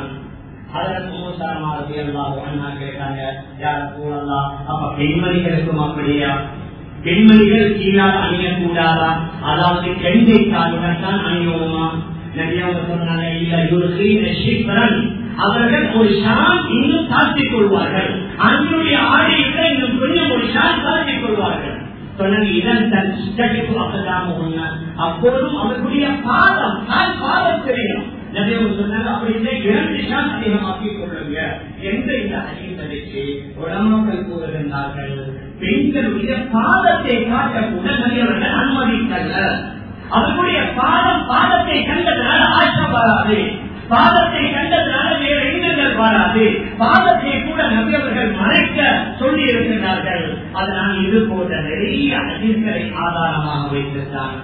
பெண்மணிகளுக்கும் அப்படியா பெண்மணிகள் கீழால் அணியக்கூடாதா அதாவது கெண்டை காலுடன் தான் அணியோமா நபியாக சொன்னாங்க இல்ல யுருகீன் அவர்கள் ஒரு ஷான் இன்னும் தாழ்த்திக் கொள்வார்கள் அவர்களுடைய ஆடையில இன்னும் கொஞ்சம் ஒரு ஷான் தாழ்த்திக் கொள்வார்கள் சொன்னாங்க இதன் தன் இஷ்டத்துக்கு அப்பதாம ஒண்ணு அப்போதும் அவர்களுடைய பாதம் கால் பாதம் தெரியும் நபியவர் சொன்னாங்க அப்படி இல்லை இரண்டு ஷான் அதிகமாக்கிக் கொள்ளுங்க எந்த இந்த அறிவிப்பதற்கு உடம்புகள் கூறுகின்றார்கள் பெண்களுடைய பாதத்தை காட்டக்கூட நபியவர்கள் அனுமதித்தல்ல அவர்களுடைய பாதம் பாதத்தை கண்டதுனால ஆட்சம் வராது பாதத்தை கண்டதுனால வேற எண்ணங்கள் வராது பாதத்தை கூட நபியவர்கள் மறைக்க சொல்லி இருக்கின்றார்கள் அதனால் இது போன்ற நிறைய அதிர்களை ஆதாரமாக வைத்திருந்தான்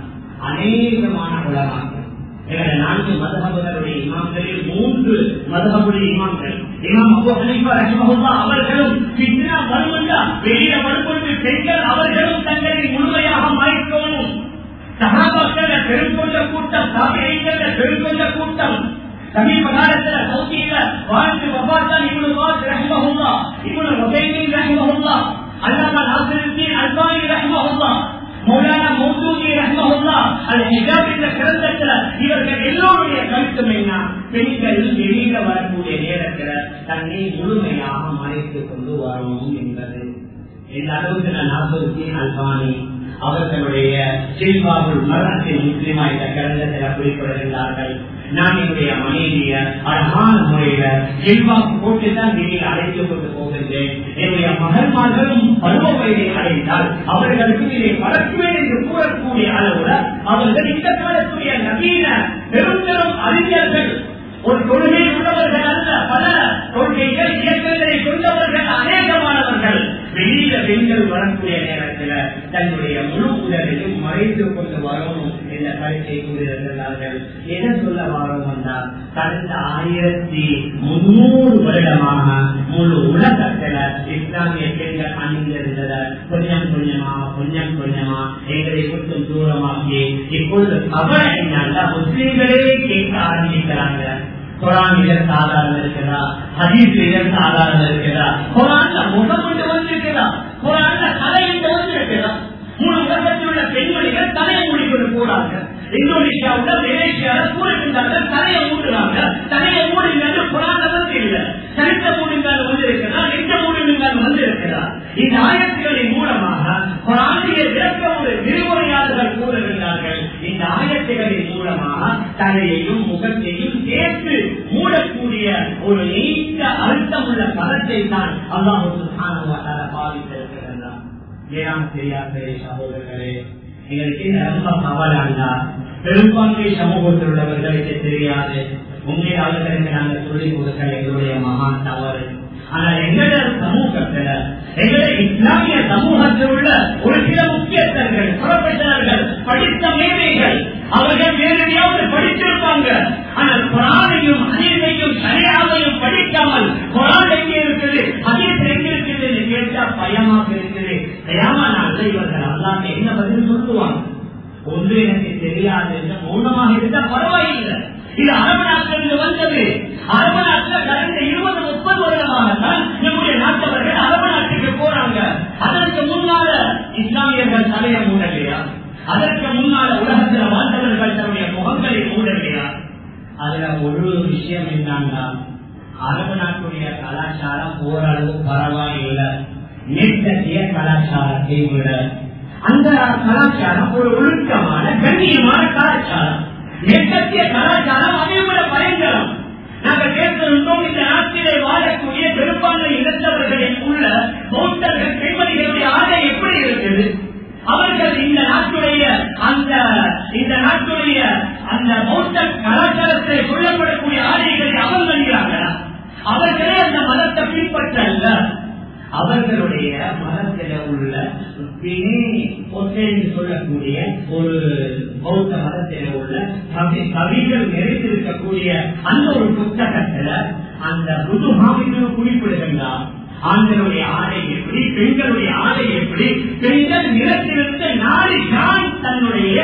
அநேகமான உலகங்கள் எங்களுடைய நான்கு மதகபுகளுடைய இமாம்களில் மூன்று மதகபுடைய இமாம்கள் இமாம் அபு ஹனீஃபா ரஹ்மஹுல்லாஹ் அவர்களும் பித்னா வருமல்லா வெளியில வரும்பொழுது பெண்கள் அவர்களும் தங்களை முழுமையாக மறைக்கணும் சகாபாக்கள பெருங்கொண்ட கூட்டம் சாமியங்கள பெருங்கொண்ட கூட்டம் சமீப காலத்துல சவுதியில வாழ்ந்து வபாத்தான் இவனு வாஸ் ரஹ்மஹுல்லா இவனு ஹுசைனின் ரஹ்மஹுல்லா அல்லாமா நாசிருத்தீன் அல்பானி ரஹ்மஹுல்லா மௌலானா மௌதூதி ரஹ்மஹுல்லா அது ஹிஜாப் என்ற கிரந்தத்துல இவர்கள் எல்லோருடைய கருத்தும் என்ன பெண்கள் வெளியில வரக்கூடிய நேரத்துல தன்னை முழுமையாக மறைத்துக் கொண்டு வரணும் என்பது இந்த அளவுக்கு நான் நாற்பத்தி அல்பானி அவர்களுடைய சில்வாவுள் மரணத்தை முஸ்லிமா இந்த கிரந்தத்தில் குறிப்பிடுகின்றார்கள் நான் என்னுடைய மனைவிய அழகான முறையில செல்வாக்கு போட்டுதான் வெளியில் அழைத்துக் கொண்டு போகின்றேன் என்னுடைய மகன்மார்களும் பருவ வயதை அடைந்தால் அவர்களுக்கு இதை வளர்க்குவேன் என்று கூறக்கூடிய அளவுல அவர்கள் இந்த காலத்துடைய நவீன பெருந்தரும் அறிஞர்கள் ஒரு கொள்கை உள்ளவர்கள் அல்ல பல கொள்கைகள் இயக்கங்களை பெண்கள் வரக்கூடிய நேரத்தில் தன்னுடைய முழு உடலையும் மறைத்து கொண்டு வரணும் என்ற கருத்தை கூறியிருக்கிறார்கள் எதை சொல்ல வரோம் என்றால் கடந்த ஆயிரத்தி முன்னூறு வருடமாக முழு உலகத்துல இஸ்லாமிய பெண்கள் அணிந்திருந்தத கொஞ்சம் கொஞ்சமா கொஞ்சம் கொஞ்சமா எங்களை கொஞ்சம் தூரமாக்கி இப்பொழுது கவலை என்னன்னா முஸ்லீம்களே கேட்க ஆரம்பிக்கிறாங்க குரான் இதற்கு ஆதாரம் இருக்கிறதா ஹதீஸ் இதற்கு ஆதாரம் இருக்கிறதா குரான்ல முகம் கொண்டு வந்திருக்கிறதா குரான்ல தலை என்று வந்திருக்கிறதா மூணு உலகத்தில் உள்ள பெண்மணிகள் தலையை மூடிக்கொண்டு போறாங்க இந்தோனேஷியாவுல மலேசியால கூறுகின்றார்கள் தலையை மூடுறாங்க தலையை மூடுங்க குரான் வந்து இல்லை சரித்த மூடுங்கள் வந்து இருக்கிறதா எந்த மூடுங்கள் வந்து இருக்கிறதா இந்த ஆயத்துகளின் மூலமாக குரானிய விளக்க ஒரு விரிவுரையாளர்கள் கூறுகின்றார்கள் இந்த ஆயத்துகளின் மூலமாக தலையையும் முகத்தையும் சேர்த்து மூடக்கூடிய ஒரு நீண்ட அழுத்தமுள்ள பதத்தை தான் அல்லாஹு பாதித்திருக்கிறார் ஏன் தெரியாத சகோதரர்களே எங்களுக்கு ரொம்ப கவலாண்டா பெரும்பான்மை சமூகத்தில் உள்ளவர்களுக்கு தெரியாது உண்மை அவர்களுக்கு நாங்கள் சொல்லிக் கொடுக்கிற எங்களுடைய மகான் தவறு ஆனா எங்களோட சமூகத்துல எங்களோட இஸ்லாமிய சமூகத்தில் உள்ள ஒரு சில முக்கியஸ்தர்கள் புறப்பட்டவர்கள் படித்த மேதைகள் அவர்கள் நேரடியாவது படித்திருப்பாங்க ஆனால் குரானையும் அநீதையும் சரியாவையும் படிக்காமல் குரான் எங்கே இருக்குது அதீஸ் எங்கே இருக்குது என்று கேட்டா பயமாக இருக்குது தயாமா நாள் இவர்கள் அல்லாம என்ன பதில் சொல்லுவாங்க ஒன்று எனக்கு தெரியாது என்று மௌனமாக இருந்தா பரவாயில்லை இது அரபு நாட்டிலிருந்து வந்தது அரபு நாட்டில் கடந்த இருபது முப்பது வருடமாகத்தான் நம்முடைய நாட்டவர்கள் அரபு நாட்டுக்கு போறாங்க அதற்கு முன்னால இஸ்லாமியர்கள் தலையை மூடலையா அதற்கு முன்னால உலகத்தில் வாழ்ந்தவர்கள் தன்னுடைய முகங்களை மூடலையா அதுல ஒரு விஷயம் என்னன்னா அரபு நாட்டுடைய கலாச்சாரம் ஓரளவு பரவாயில்லை மேற்கத்திய கலாச்சாரத்தை விட அந்த கலாச்சாரம் ஒரு ஒழுக்கமான கண்ணியமான கலாச்சாரம் மேற்கத்திய கலாச்சாரம் அதை விட பயங்கரம் நாங்கள் கேட்டிருந்தோம் இந்த நாட்டிலே வாழக்கூடிய பெரும்பான்மை இனத்தவர்களில் உள்ள பௌத்தர்கள் பெண்மணிகளுடைய ஆடை எப்படி இருக்குது அவர்கள் இந்த நாட்டுடைய அந்த இந்த நாட்டுடைய அந்த பௌத்த கலாச்சாரத்தை சொல்லப்படக்கூடிய ஆடைகளை அவமதிக்கிறார்களா அவர்களே அந்த மதத்தை பின்பற்றல்ல அவர்களுடைய மதத்தில உள்ள சொல்லக்கூடிய ஒரு பௌத்த மதத்தில உள்ள கவிகள் நிறைந்திருக்கக்கூடிய அந்த ஒரு புத்தகத்துல அந்த புதுஹாமிக்கு குறிப்பிடுகின்றார் ஆண்களுடைய ஆடை எப்படி பெண்களுடைய ஆடை எப்படி பெண்கள் நிறத்திலிருந்து நாலு ஜான் தன்னுடைய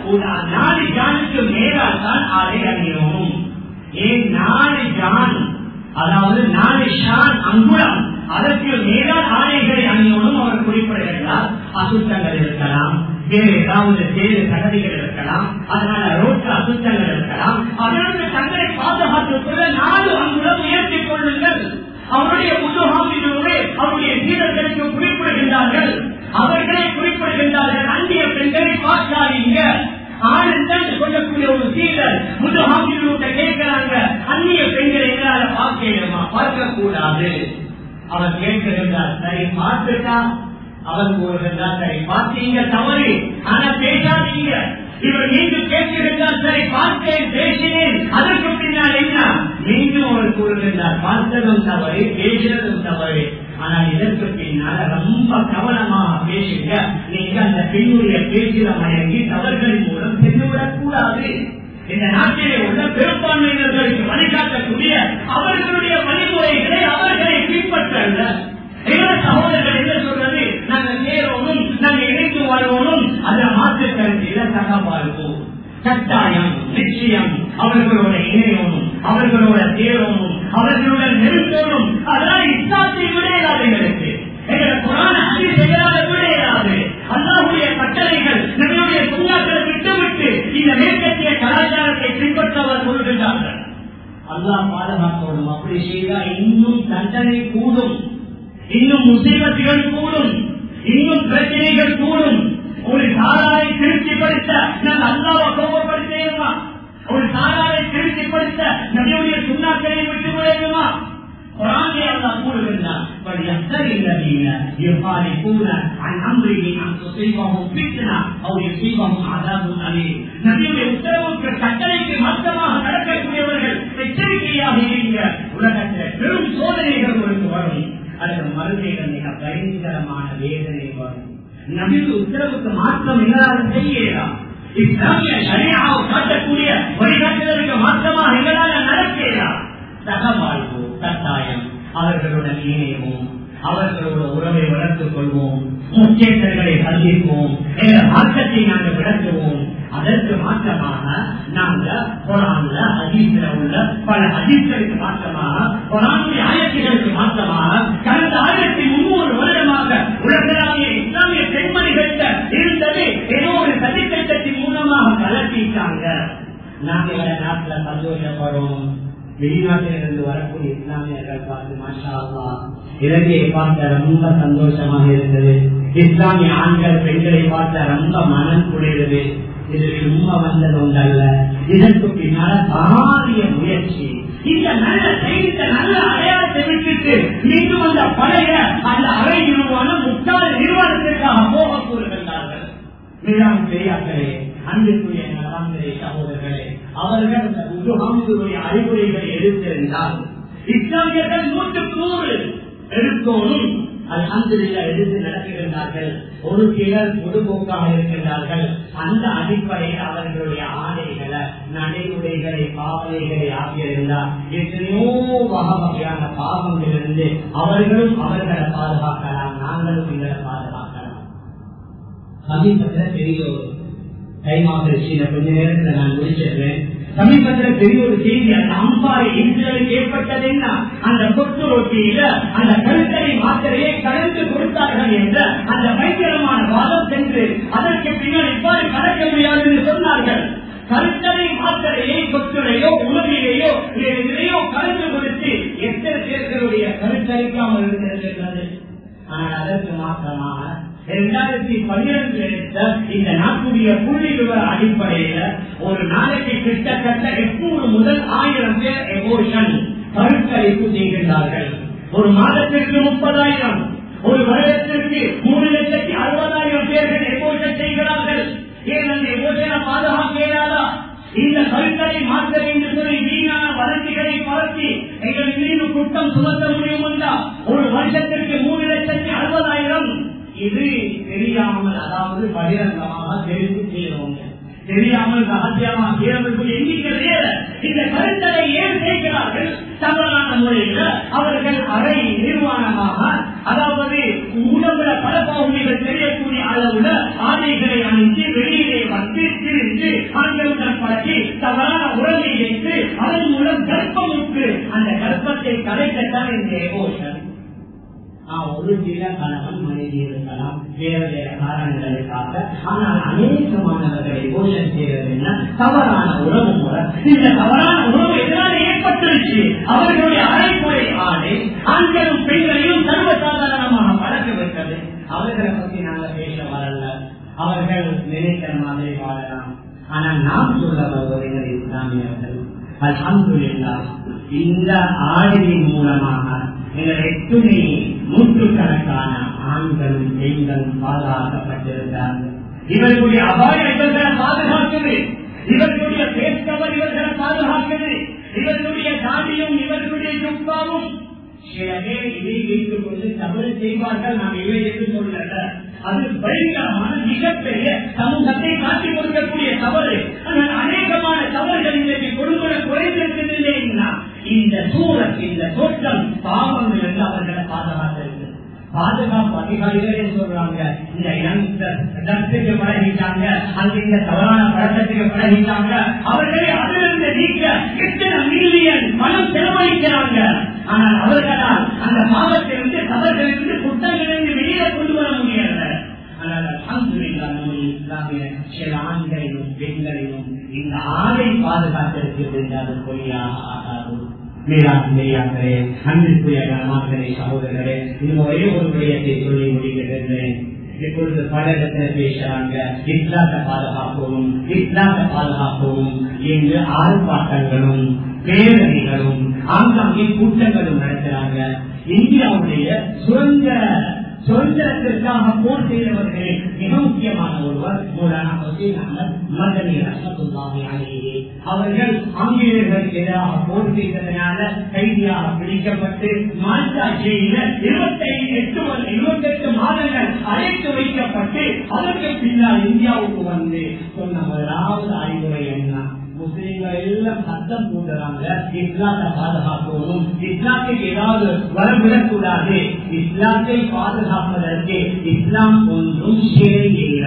நாலு ஜானுக்கு மேலால் தான் ஆடை அணியணும் ஏன் நாலு ஜான் அதாவது நாலு ஷான் அங்குலம் அதற்கு மேலால் ஆடைகளை அணியணும் அவர் குறிப்பிடுகிறார் அசுத்தங்கள் இருக்கலாம் வேறு ஏதாவது சேரு தகுதிகள் இருக்கலாம் அதனால ரோட்டு அசுத்தங்கள் இருக்கலாம் அதற்கு தங்களை பாதுகாத்துக் கொள்ள நாலு அங்குலம் உயர்த்திக் கொள்ளுங்கள் அவருடைய புத்தகாமிகளோடு அவருடைய சீடர்களுக்கு குறிப்பிடுகின்றார்கள் அவர்களே குறிப்பிடுகின்றார்கள் அந்நிய பெண்களை பார்க்காதீங்க ஆனந்தம் சொல்லக்கூடிய ஒரு சீடர் முதுகாமிகளோட கேட்கிறாங்க அந்நிய பெண்களை எங்களால பார்க்கணுமா பார்க்க கூடாது அவர் கேட்கின்றார் சரி பார்த்துட்டா அவர் கூறுகின்றார் சரி பார்த்தீங்க தவறு ஆனா பேசாதீங்க இவர் மீண்டும் கேட்கின்றார் சரி பார்த்தேன் பேசினேன் அதற்கு பின்னால் என்ன மீண்டும் அவர் கூறுகின்றார் பார்த்ததும் தவறு பேசினதும் தவறு ஆனால் இதற்கு பின்னால ரொம்ப கவனமாக பேசுங்க நீங்க அந்த பெண்ணுடைய பேச்சில மயங்கி தவறுகளின் மூலம் சென்றுவிடக் கூடாது இந்த நாட்டிலே உள்ள பெரும்பான்மையினர்களுக்கு வழிகாட்டக்கூடிய அவர்களுடைய வழிமுறைகளை அவர்களை பின்பற்றல்ல எங்கள சகோதரர்கள் என்ன சொல்றது நாங்க சேரணும் நாங்க இணைத்து வாழ்வோனும் அதை மாற்று கருத்தில தகவல்வோம் கட்டாயம் நிச்சயம் அவர்களோட இணையணும் அவர்களோட தேரணும் அவர்களோட நெருங்கணும் அதெல்லாம் இஸ்லாத்தை விடையாது எங்களுக்கு எங்களை புராண அதிசெயலாக விடையாது அல்லாவுடைய கட்டளைகள் நம்முடைய சுண்ணாக்களை விட்டுவிட்டு இந்த மேற்கத்திய கலாச்சாரத்தை பின்பற்றவர் சொல்கின்றார்கள் அல்லாஹ் பாதுகாக்கணும் அப்படி செய்தா இன்னும் தண்டனை கூடும் இன்னும் முசீபத்துகள் கூடும் இன்னும் பிரச்சனைகள் கூடும் ஒரு சாராரை திருப்திப்படுத்த நான் அல்லாவை கோபப்படுத்தேனுமா ஒரு சாராரை திருப்திப்படுத்த நம்முடைய சுண்ணாக்களை விட்டு விடணுமா குரானே அல்லாஹ் கூறுகின்றார் فليحذر الذين يخالفون عن امره ان تصيبهم فتنه او يصيبهم عذاب اليم நபியுடைய உத்தரவுக்கு கட்டளைக்கு மாற்றமாக நடக்கக்கூடியவர்கள் எச்சரிக்கையாக இருங்க உலகத்தில் பெரும் சோதனைகள் உங்களுக்கு வரும் அந்த மறுமையில மிக பயங்கரமான வேதனை வரும் நபிக்கு உத்தரவுக்கு மாற்றம் இல்லாத செய்யலாம் இஸ்லாமிய சரியாக காட்டக்கூடிய வழிகாட்டுதலுக்கு மாற்றமாக எங்களால் நடக்கலாம் சகவாழ்வு கட்டாயம் அவர்களுடன் இணைவோம் அவர்களோட உறவை வளர்த்துக் கொள்வோம் முக்கியங்களை சந்திப்போம் என்ற மாற்றத்தை நாங்கள் விளக்குவோம் அதற்கு மாற்றமாக நாங்க குரான்ல அஜீஸ்ல உள்ள பல அஜீஸ்களுக்கு மாற்றமாக குரானுடைய ஆயத்திகளுக்கு மாற்றமாக கடந்த ஆயிரத்தி முன்னூறு வருடமாக உலகளாவிய இஸ்லாமிய பெண்மணிகள்கிட்ட இருந்தது ஏதோ ஒரு சதித்திட்டத்தின் மூலமாக கலட்டிட்டாங்க நாங்க எங்க நாட்டுல சந்தோஷப்படுறோம் வெளிநாட்டிலிருந்து வரக்கூடிய இஸ்லாமியர்கள் பார்த்து மாஷா அல்லா இலங்கையை பார்த்த ரொம்ப சந்தோஷமாக இருந்தது இஸ்லாமிய ஆண்கள் பெண்களை பார்த்த ரொம்ப மனம் குளிர்றது இது சும்மா வந்தது ஒன்றல்ல இதற்கு பின்னால பாரிய முயற்சி இந்த நல்ல செய்தித்த நல்ல அடையாளத்தை விட்டுட்டு மீண்டும் அந்த பழைய அந்த அறை நிறுவனம் முக்கால் நிறுவனத்திற்காக போக கூறுகின்றார்கள் மிகவும் பெரியார்களே அன்புக்குரிய நலாந்திரை சகோதரர்களே அவர்கள் இந்த முதுகாமிகளுடைய அறிவுரைகளை எடுத்திருந்தால் இஸ்லாமியர்கள் நூற்றுக்கு நூறு எடுத்தோனும் அது அந்திரில எடுத்து நடத்துகின்றார்கள் ஒரு சிலர் பொதுபோக்காக இருக்கின்றார்கள் அந்த அடிப்படையில் அவர்களுடைய ஆடைகளை நடைமுறைகளை பாவனைகளை ஆகியிருந்தால் எத்தனையோ வகை வகையான பாவங்களிலிருந்து அவர்களும் அவர்களை பாதுகாக்கலாம் நாங்களும் எங்களை பாதுகாக்கலாம் சமீபத்தில் பெரிய ஒரு கைமாக கொஞ்ச நேரத்தில் நான் முடிச்சிருவேன் சமீபத்தில் பெரிய ஒரு செய்தி அந்த அம்பாறை இன்சிடென்ட் ஏற்பட்டது என்ன அந்த கொத்து ரொட்டியில அந்த கருத்தரை மாத்திரையை கலந்து கொடுத்தார்கள் என்ற அந்த பயங்கரமான வாதம் சென்று அதற்கு பின்னால் இவ்வாறு கலக்க முடியாது என்று சொன்னார்கள் கருத்தரை மாத்திரையை கொத்துரையோ உணவிலேயோ எதிரையோ கலந்து கொடுத்து எத்தனை பேர்களுடைய கருத்தரிக்காமல் இருந்திருக்கின்றது ஆனால் அதற்கு மாற்றமாக இரண்டாயிரத்தி பன்னிரண்டு எடுத்த இந்த நாட்டுடைய புள்ளி விவர அடிப்படையில ஒரு நாளைக்கு கிட்டத்தட்ட எட்நூறு முதல் ஆயிரம் பேர் எமோஷன் கருத்தரிப்பு செய்கின்றார்கள் ஒரு மாதத்திற்கு முப்பதாயிரம் ஒரு வருடத்திற்கு மூணு லட்சத்தி அறுபதாயிரம் பேர்கள் எமோஷன் செய்கிறார்கள் ஏன் அந்த எமோஷனை பாதுகாக்க இயலாதா இந்த கருத்தரை மாற்ற என்று சொல்லி வீணான வளர்ச்சிகளை பரப்பி எங்கள் மீது குற்றம் சுமத்த முடியும் என்றா ஒரு வருஷத்திற்கு மூணு லட்சத்தி அறுபதாயிரம் இது தெரியாமல் அதாவது பகிரங்கமாக தெரிந்து செய்யறவங்க தெரியாமல் ரகசியமாக செய்யறவர்கள் எண்ணிக்கை வேற இந்த கருத்தரை ஏன் செய்கிறார்கள் தவறான முறையில் அவர்கள் அறை நிர்வாணமாக அதாவது உடம்புல பல பகுதிகள் தெரியக்கூடிய அளவுல ஆடைகளை அணிந்து வெளியிலே வந்து திரிந்து ஆண்களுடன் பழக்கி தவறான உறவை வைத்து அதன் மூலம் கர்ப்பமுற்று அந்த கர்ப்பத்தை கலைக்கத்தான் இந்த எமோஷன் ஒரு சில கணவன் மனைவி இருக்கலாம் வேற வேற காரணங்களுக்காக ஆனால் அநேகமானவர்களை போஷன் செய்வது என்ன தவறான உறவு முறை இந்த தவறான உறவு எதனால ஏற்பட்டுருச்சு அவர்களுடைய அரைக்குறை ஆணை ஆண்களும் பெண்களையும் சர்வசாதாரணமாக பழக்க வைத்தது அவர்களை பற்றி நாங்கள் பேச வரல அவர்கள் நினைக்கிற மாதிரி வாழலாம் ஆனால் நாம் சொல்ல வருவது இஸ்லாமியர்கள் அல்ஹம்துலில்லா இந்த ஆடியின் மூலமாக எங்கள் எத்துணை நூற்றுக்கணக்கான ஆண்களும் பெண்களும் பாதுகாக்கப்பட்டிருந்தார்கள் இவர்களுடைய அபாயம் இவர்களை பாதுகாக்குது இவர்களுடைய பேஸ்கவர் இவர்களை பாதுகாக்குது இவர்களுடைய தாடியும் இவர்களுடைய ஜுப்பாவும் சில பேர் இதை வைத்துக் கொண்டு தவறு செய்வார்கள் நாம் இல்லை என்று சொல்லல அது பயங்கரமான மிகப்பெரிய சமூகத்தை காட்டி கொடுக்கக்கூடிய தவறு ஆனால் அநேகமான தவறுகள் இன்றைக்கு கொடுக்கிற குறைந்திருக்கிறதில்லைன்னா இந்த சூழல் இந்த தோற்றம் பாவங்கள் என்று அவர்களை பாதுகாத்திருக்கு பாதுகாப்பு அதிகாரிகளே சொல்றாங்க இந்த யங்ஸ்டர்ஸுக்கு பழகிட்டாங்க அங்க இந்த தவறான பழக்கத்துக்கு பழகிட்டாங்க அவர்களை அதிலிருந்து நீக்க எத்தனை மில்லியன் பணம் செலவழிக்கிறாங்க ஆனால் அவர்களால் அந்த பாவத்திலிருந்து தவறுகளிலிருந்து குற்றங்களிலிருந்து வெளியே கொண்டு வர முடியல ஆனால் அல்ஹம்துலில்லாஹ் நம்முடைய இஸ்லாமிய சில ஆண்களையும் பெண்களையும் இந்த ஆடை பாதுகாத்திருக்கிறது என்று அது பொய்யாக ஆகாது மேலாண்மையாகவே அன்பிற்குரிய கணமார்களே சகோதரர்களே இது ஒரே ஒரு விடயத்தை சொல்லி முடிக்கின்றேன் இப்பொழுது பல இடத்துல பேசுறாங்க இஸ்லாத்தை பாதுகாக்கவும் இஸ்லாத்தை பாதுகாக்கவும் என்று ஆர்ப்பாட்டங்களும் பேரணிகளும் ஆங்காங்கே கூட்டங்களும் நடத்துறாங்க இந்தியாவுடைய சுதந்திர சுதந்திரத்திற்காக போர் செய்தவர்களில் மிக முக்கியமான ஒருவர் மூலானா ஹுசேன் அகமது மதனி ரஹமத்துல்லாஹி அலைஹி அவர்கள் ஆங்கிலேயர்களுக்கு எதிராக போர் செய்ததனால கைதியாக பிடிக்கப்பட்டு மால்டா ஜெயில இருபத்தி எட்டு இருபத்தி எட்டு மாதங்கள் அழைத்து வைக்கப்பட்டு அதற்கு பின்னால் இந்தியாவுக்கு வந்து சொன்ன முதலாவது அறிவுரை என்ன முஸ்லீம்கள் எல்லாம் சத்தம் போடுறாங்க இஸ்லாத்தை பாதுகாக்கணும் இஸ்லாத்துக்கு ஏதாவது வரவிடக்கூடாது இஸ்லாத்தை பாதுகாப்பதற்கு இஸ்லாம் ஒன்றும் சேருகிற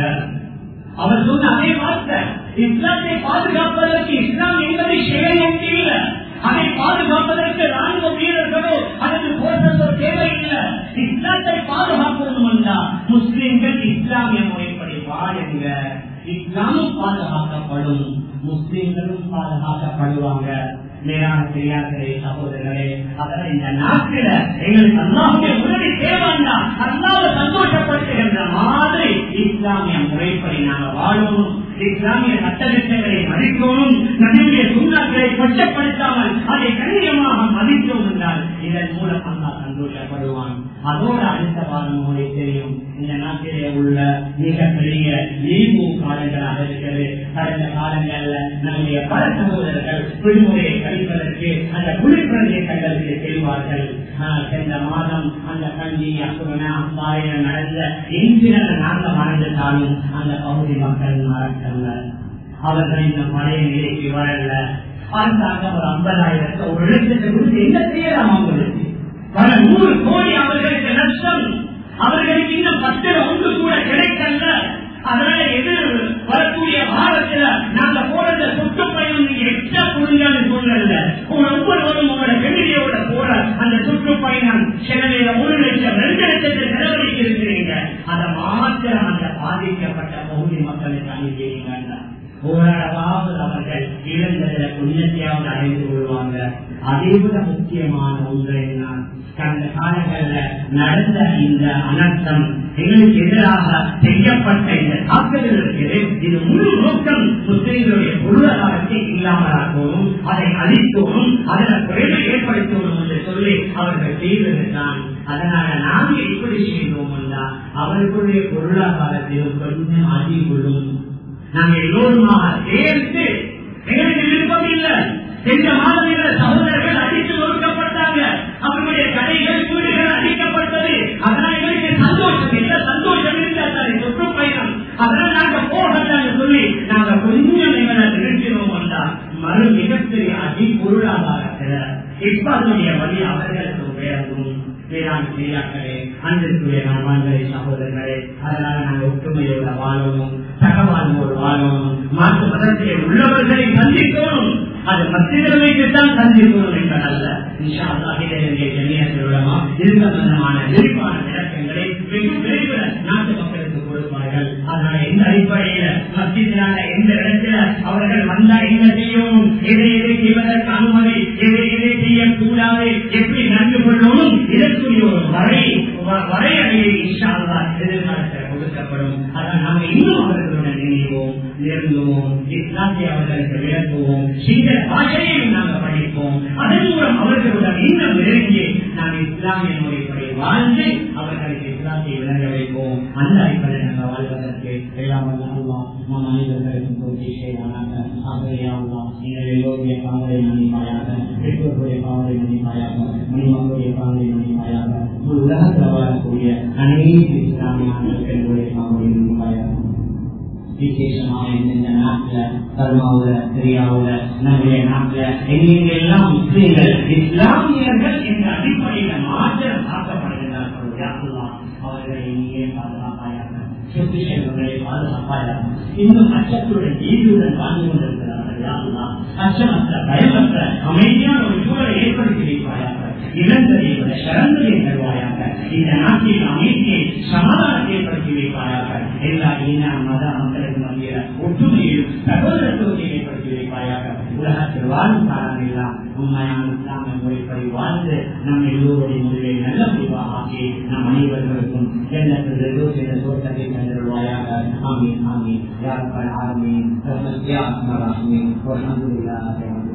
அவர் சொன்ன அதே வார்த்தை இஸ்லாத்தை பாதுகாப்பதற்கு இஸ்லாம் என்பது சேரும் இல்லை அதை பாதுகாப்பதற்கு ராணுவ வீரர்களோ அல்லது போன்றதோ தேவையில்லை இஸ்லாத்தை பாதுகாக்கணும் என்றால் முஸ்லிம்கள் இஸ்லாமிய முறைப்படி வாழுங்க இஸ்லாமும் பாதுகாக்கப்படும் முஸ்லிம்களும் பாதுகாக்கப்படுவாங்க மேலான பெரியார்களே சகோதரர்களே அதனால் இந்த நாட்டில எங்களுக்கு அல்லாவுடைய உதவி தேவைன்னா அல்லாவை சந்தோஷப்படுத்துகின்ற மாதிரி இஸ்லாமிய முறைப்படி நாங்கள் வாழணும் இஸ்லாமிய சட்டத்திட்டங்களை மதிக்கணும் நபியுடைய சுண்ணாக்களை கொச்சப்படுத்தாமல் அதை கண்ணியமாக மதித்தோம் என்றால் இதன் மூலம் அல்லா சந்தோஷப்படுவான் அதோட அடுத்த வாரம் உங்களுக்கு தெரியும் இந்த நாட்டிலே உள்ள மிகப்பெரிய லீவு காலங்களாக இருக்கிறது கடந்த காலங்கள்ல நம்முடைய பல சகோதரர்கள் விடுமுறையை கழிப்பதற்கு அந்த குளிர்பிரதேசங்களுக்கு செல்வார்கள் சென்ற மாதம் அந்த கல்வி அசுரன அம்பாயிரம் நடந்த எங்கிற நாங்கள் மறந்துட்டாலும் அந்த பகுதி மக்கள் மறக்கல அவர்கள் இந்த பழைய நிலைக்கு வரல அரசாங்கம் ஒரு ஐம்பதாயிரத்தை ஒரு இடத்துக்கு கொடுத்து என்ன செய்யலாம் அவங்களுக்கு பல நூறு கோடி அவர்களுக்கு நஷ்டம் அவர்களுக்கு இன்னும் பத்து ஒன்று கூட கிடைக்கல அதனால எது வரக்கூடிய வாரத்துல நாங்க போறத சுற்றுப்பயணம் நீங்க எக்ஸ்ட்ரா கொடுங்கன்னு சொல்லல ஒவ்வொருவரும் உங்களோட பெண்ணியோட போற அந்த சுற்றுப்பயணம் சென்னையில ஒரு லட்சம் ரெண்டு லட்சத்தை செலவழிக்க இருக்கிறீங்க அதை மாத்திரம் அந்த பாதிக்கப்பட்ட பகுதி மக்களுக்கு அனுப்பிடுங்க ஓரளவாவது அவர்கள் இழந்ததுல புண்ணியத்தையாவது அடைந்து கொள்வாங்க அதை விட முக்கியமான ஒன்று என்ன கடந்த காலங்கள்ல நடந்த இந்த அனர்த்தம் எங்களுக்கு எதிராக செய்யப்பட்ட இந்த தாக்குதல் இருக்குது இது முழு நோக்கம் முஸ்லிம்களுடைய பொருளாதாரத்தை இல்லாமலாக்கவும் அதை அழிக்கவும் அதில் குறைவை ஏற்படுத்தவும் என்று சொல்லி அவர்கள் செய்வதுதான் அதனால நாங்க எப்படி செய்தோம் என்றால் அவர்களுடைய பொருளாதாரத்திலும் கொஞ்சம் அதிகொள்ளும் நாங்க எல்லோருமாக சேர்ந்து எங்களுக்கு விருப்பம் இல்லை சென்ற மாதத்தில் சகோதரர்கள் அடித்து ஒடுக்கப்பட்டாங்க அவர்களுடைய கடைகள் வீடுகள் அடிக்கப்பட்டது அதனால் எங்களுக்கு சந்தோஷம் இல்லை சந்தோஷம் இருந்தால் சுற்றுப்பயணம் அதனால் நாங்க போகலான்னு சொல்லி நாங்க கொஞ்சம் எங்களை நிறுத்தினோம் என்றால் மறு மிகப்பெரிய அதி பொருளாதாரத்தில் இப்ப அதனுடைய வழி அவர்களுக்கு உயர்வும் வேளாண் பெரியாக்களே அன்பிற்குரிய நண்பர்களே சகோதரர்களே அதனால நாங்கள் ஒற்றுமையோட வாழணும் தகவாழ்வோடு வாழணும் மாற்று மதத்திலே உள்ளவர்களை சந்திக்கணும் அது மத்தியில் வைத்துத்தான் சந்திக்கணும் என்பதல்ல நிஷா அல்லாஹிலே ஜெமியத்திலுள்ளமா இருந்த விதமான விரிவான விளக்கங்களை வெகு விரைவில் நாட்டு மக்களுக்கு கொடுப்பார்கள் அதனால எந்த அடிப்படையில மத்தியிலான எந்த இடத்துல அவர்கள் வந்தா என்ன செய்யணும் எதை எதை செய்வதற்கு அனுமதி எதை எதை செய்யக்கூடாது எப்படி நடந்து கொள்ளணும் இதற்குரிய ஒரு வரை வரையறையை இஷா அல்லா எதிர்காலத்தில் கொடுக்கப்படும் அதனால் நாங்கள் இன்னும் அவர்களுடன் இணைவோம் நெருங்குவோம் இஸ்லாத்தை அவர்களுக்கு விளக்குவோம் சிங்கள பாஷையையும் நாங்கள் படிப்போம் அதன் மூலம் அவர்களுடன் இன்னும் நெருங்கி நாம் இஸ்லாமிய முறைப்படி வாழ்ந்து அவர்களுக்கு இஸ்லாத்தை விளங்க வைப்போம் அந்த அடிப்படையில் நாங்கள் வாழ்வதற்கு எல்லாம் அல்லா நம் அனைவர்களுக்கும் தோல்வி செய்வானாக ஆகையாவா நீங்கள் எல்லோருடைய பாவலை மன்னிப்பாயாக பெற்றோர்களுடைய பாவலை மன்னிப்பாயாக மணிமக்களுடைய பாவலை மன்னிப்பாயாக ஒரு உலகத்தில் வாழக்கூடிய அனைத்து இஸ்லாமிய பெண்களுடைய பாவலை மன்னிப்பாயாக விசேஷமாக இந்த நாட்டுல பர்மாவுல சிரியாவுல நம்முடைய நாட்டுல எங்க எல்லாம் முஸ்லீம்கள் இஸ்லாமியர்கள் என்ற அடிப்படையில மாற்றம் ஆக்கப்படுகின்றார்கள் அவர்களை நீயே பாதுகாப்பாயாக சொத்து செல்வங்களை பாதுகாப்பாயாக இன்னும் அச்சத்துடன் நீதியுடன் வாழ்ந்து கொண்டிருக்கிறார்கள் யாருதான் அச்சமற்ற பயமற்ற அமைதியான ஒரு சூழலை ஏற்படுத்தி வைப்பாயாக இழந்ததை விட சிறந்ததை தருவாயாக இந்த நாட்டில் அமைதியை சமாதானத்தை ஏற்படுத்தி வைப்பாயாக எல்லா இன மத மக்களுக்கு மத்திய ஒற்றுமையில் சகோதரத்துவத்தை ஏற்படுத்தி வைப்பாயாக உலகத்தில் வாழும் காலம் எல்லாம் உண்மையான இஸ்லாமிய முறைப்படி வாழ்ந்து நம் எல்லோருடைய முடிவை நல்ல முடிவாக ஆக்கி நம் அனைவர்களுக்கும் எண்ணத்தில் ஏதோ செய்த தோட்டத்தை தந்துள்வாயாக ஆமீன் ஆமீன் யார் ஆமீன் யார் ஆமீன் ஒரு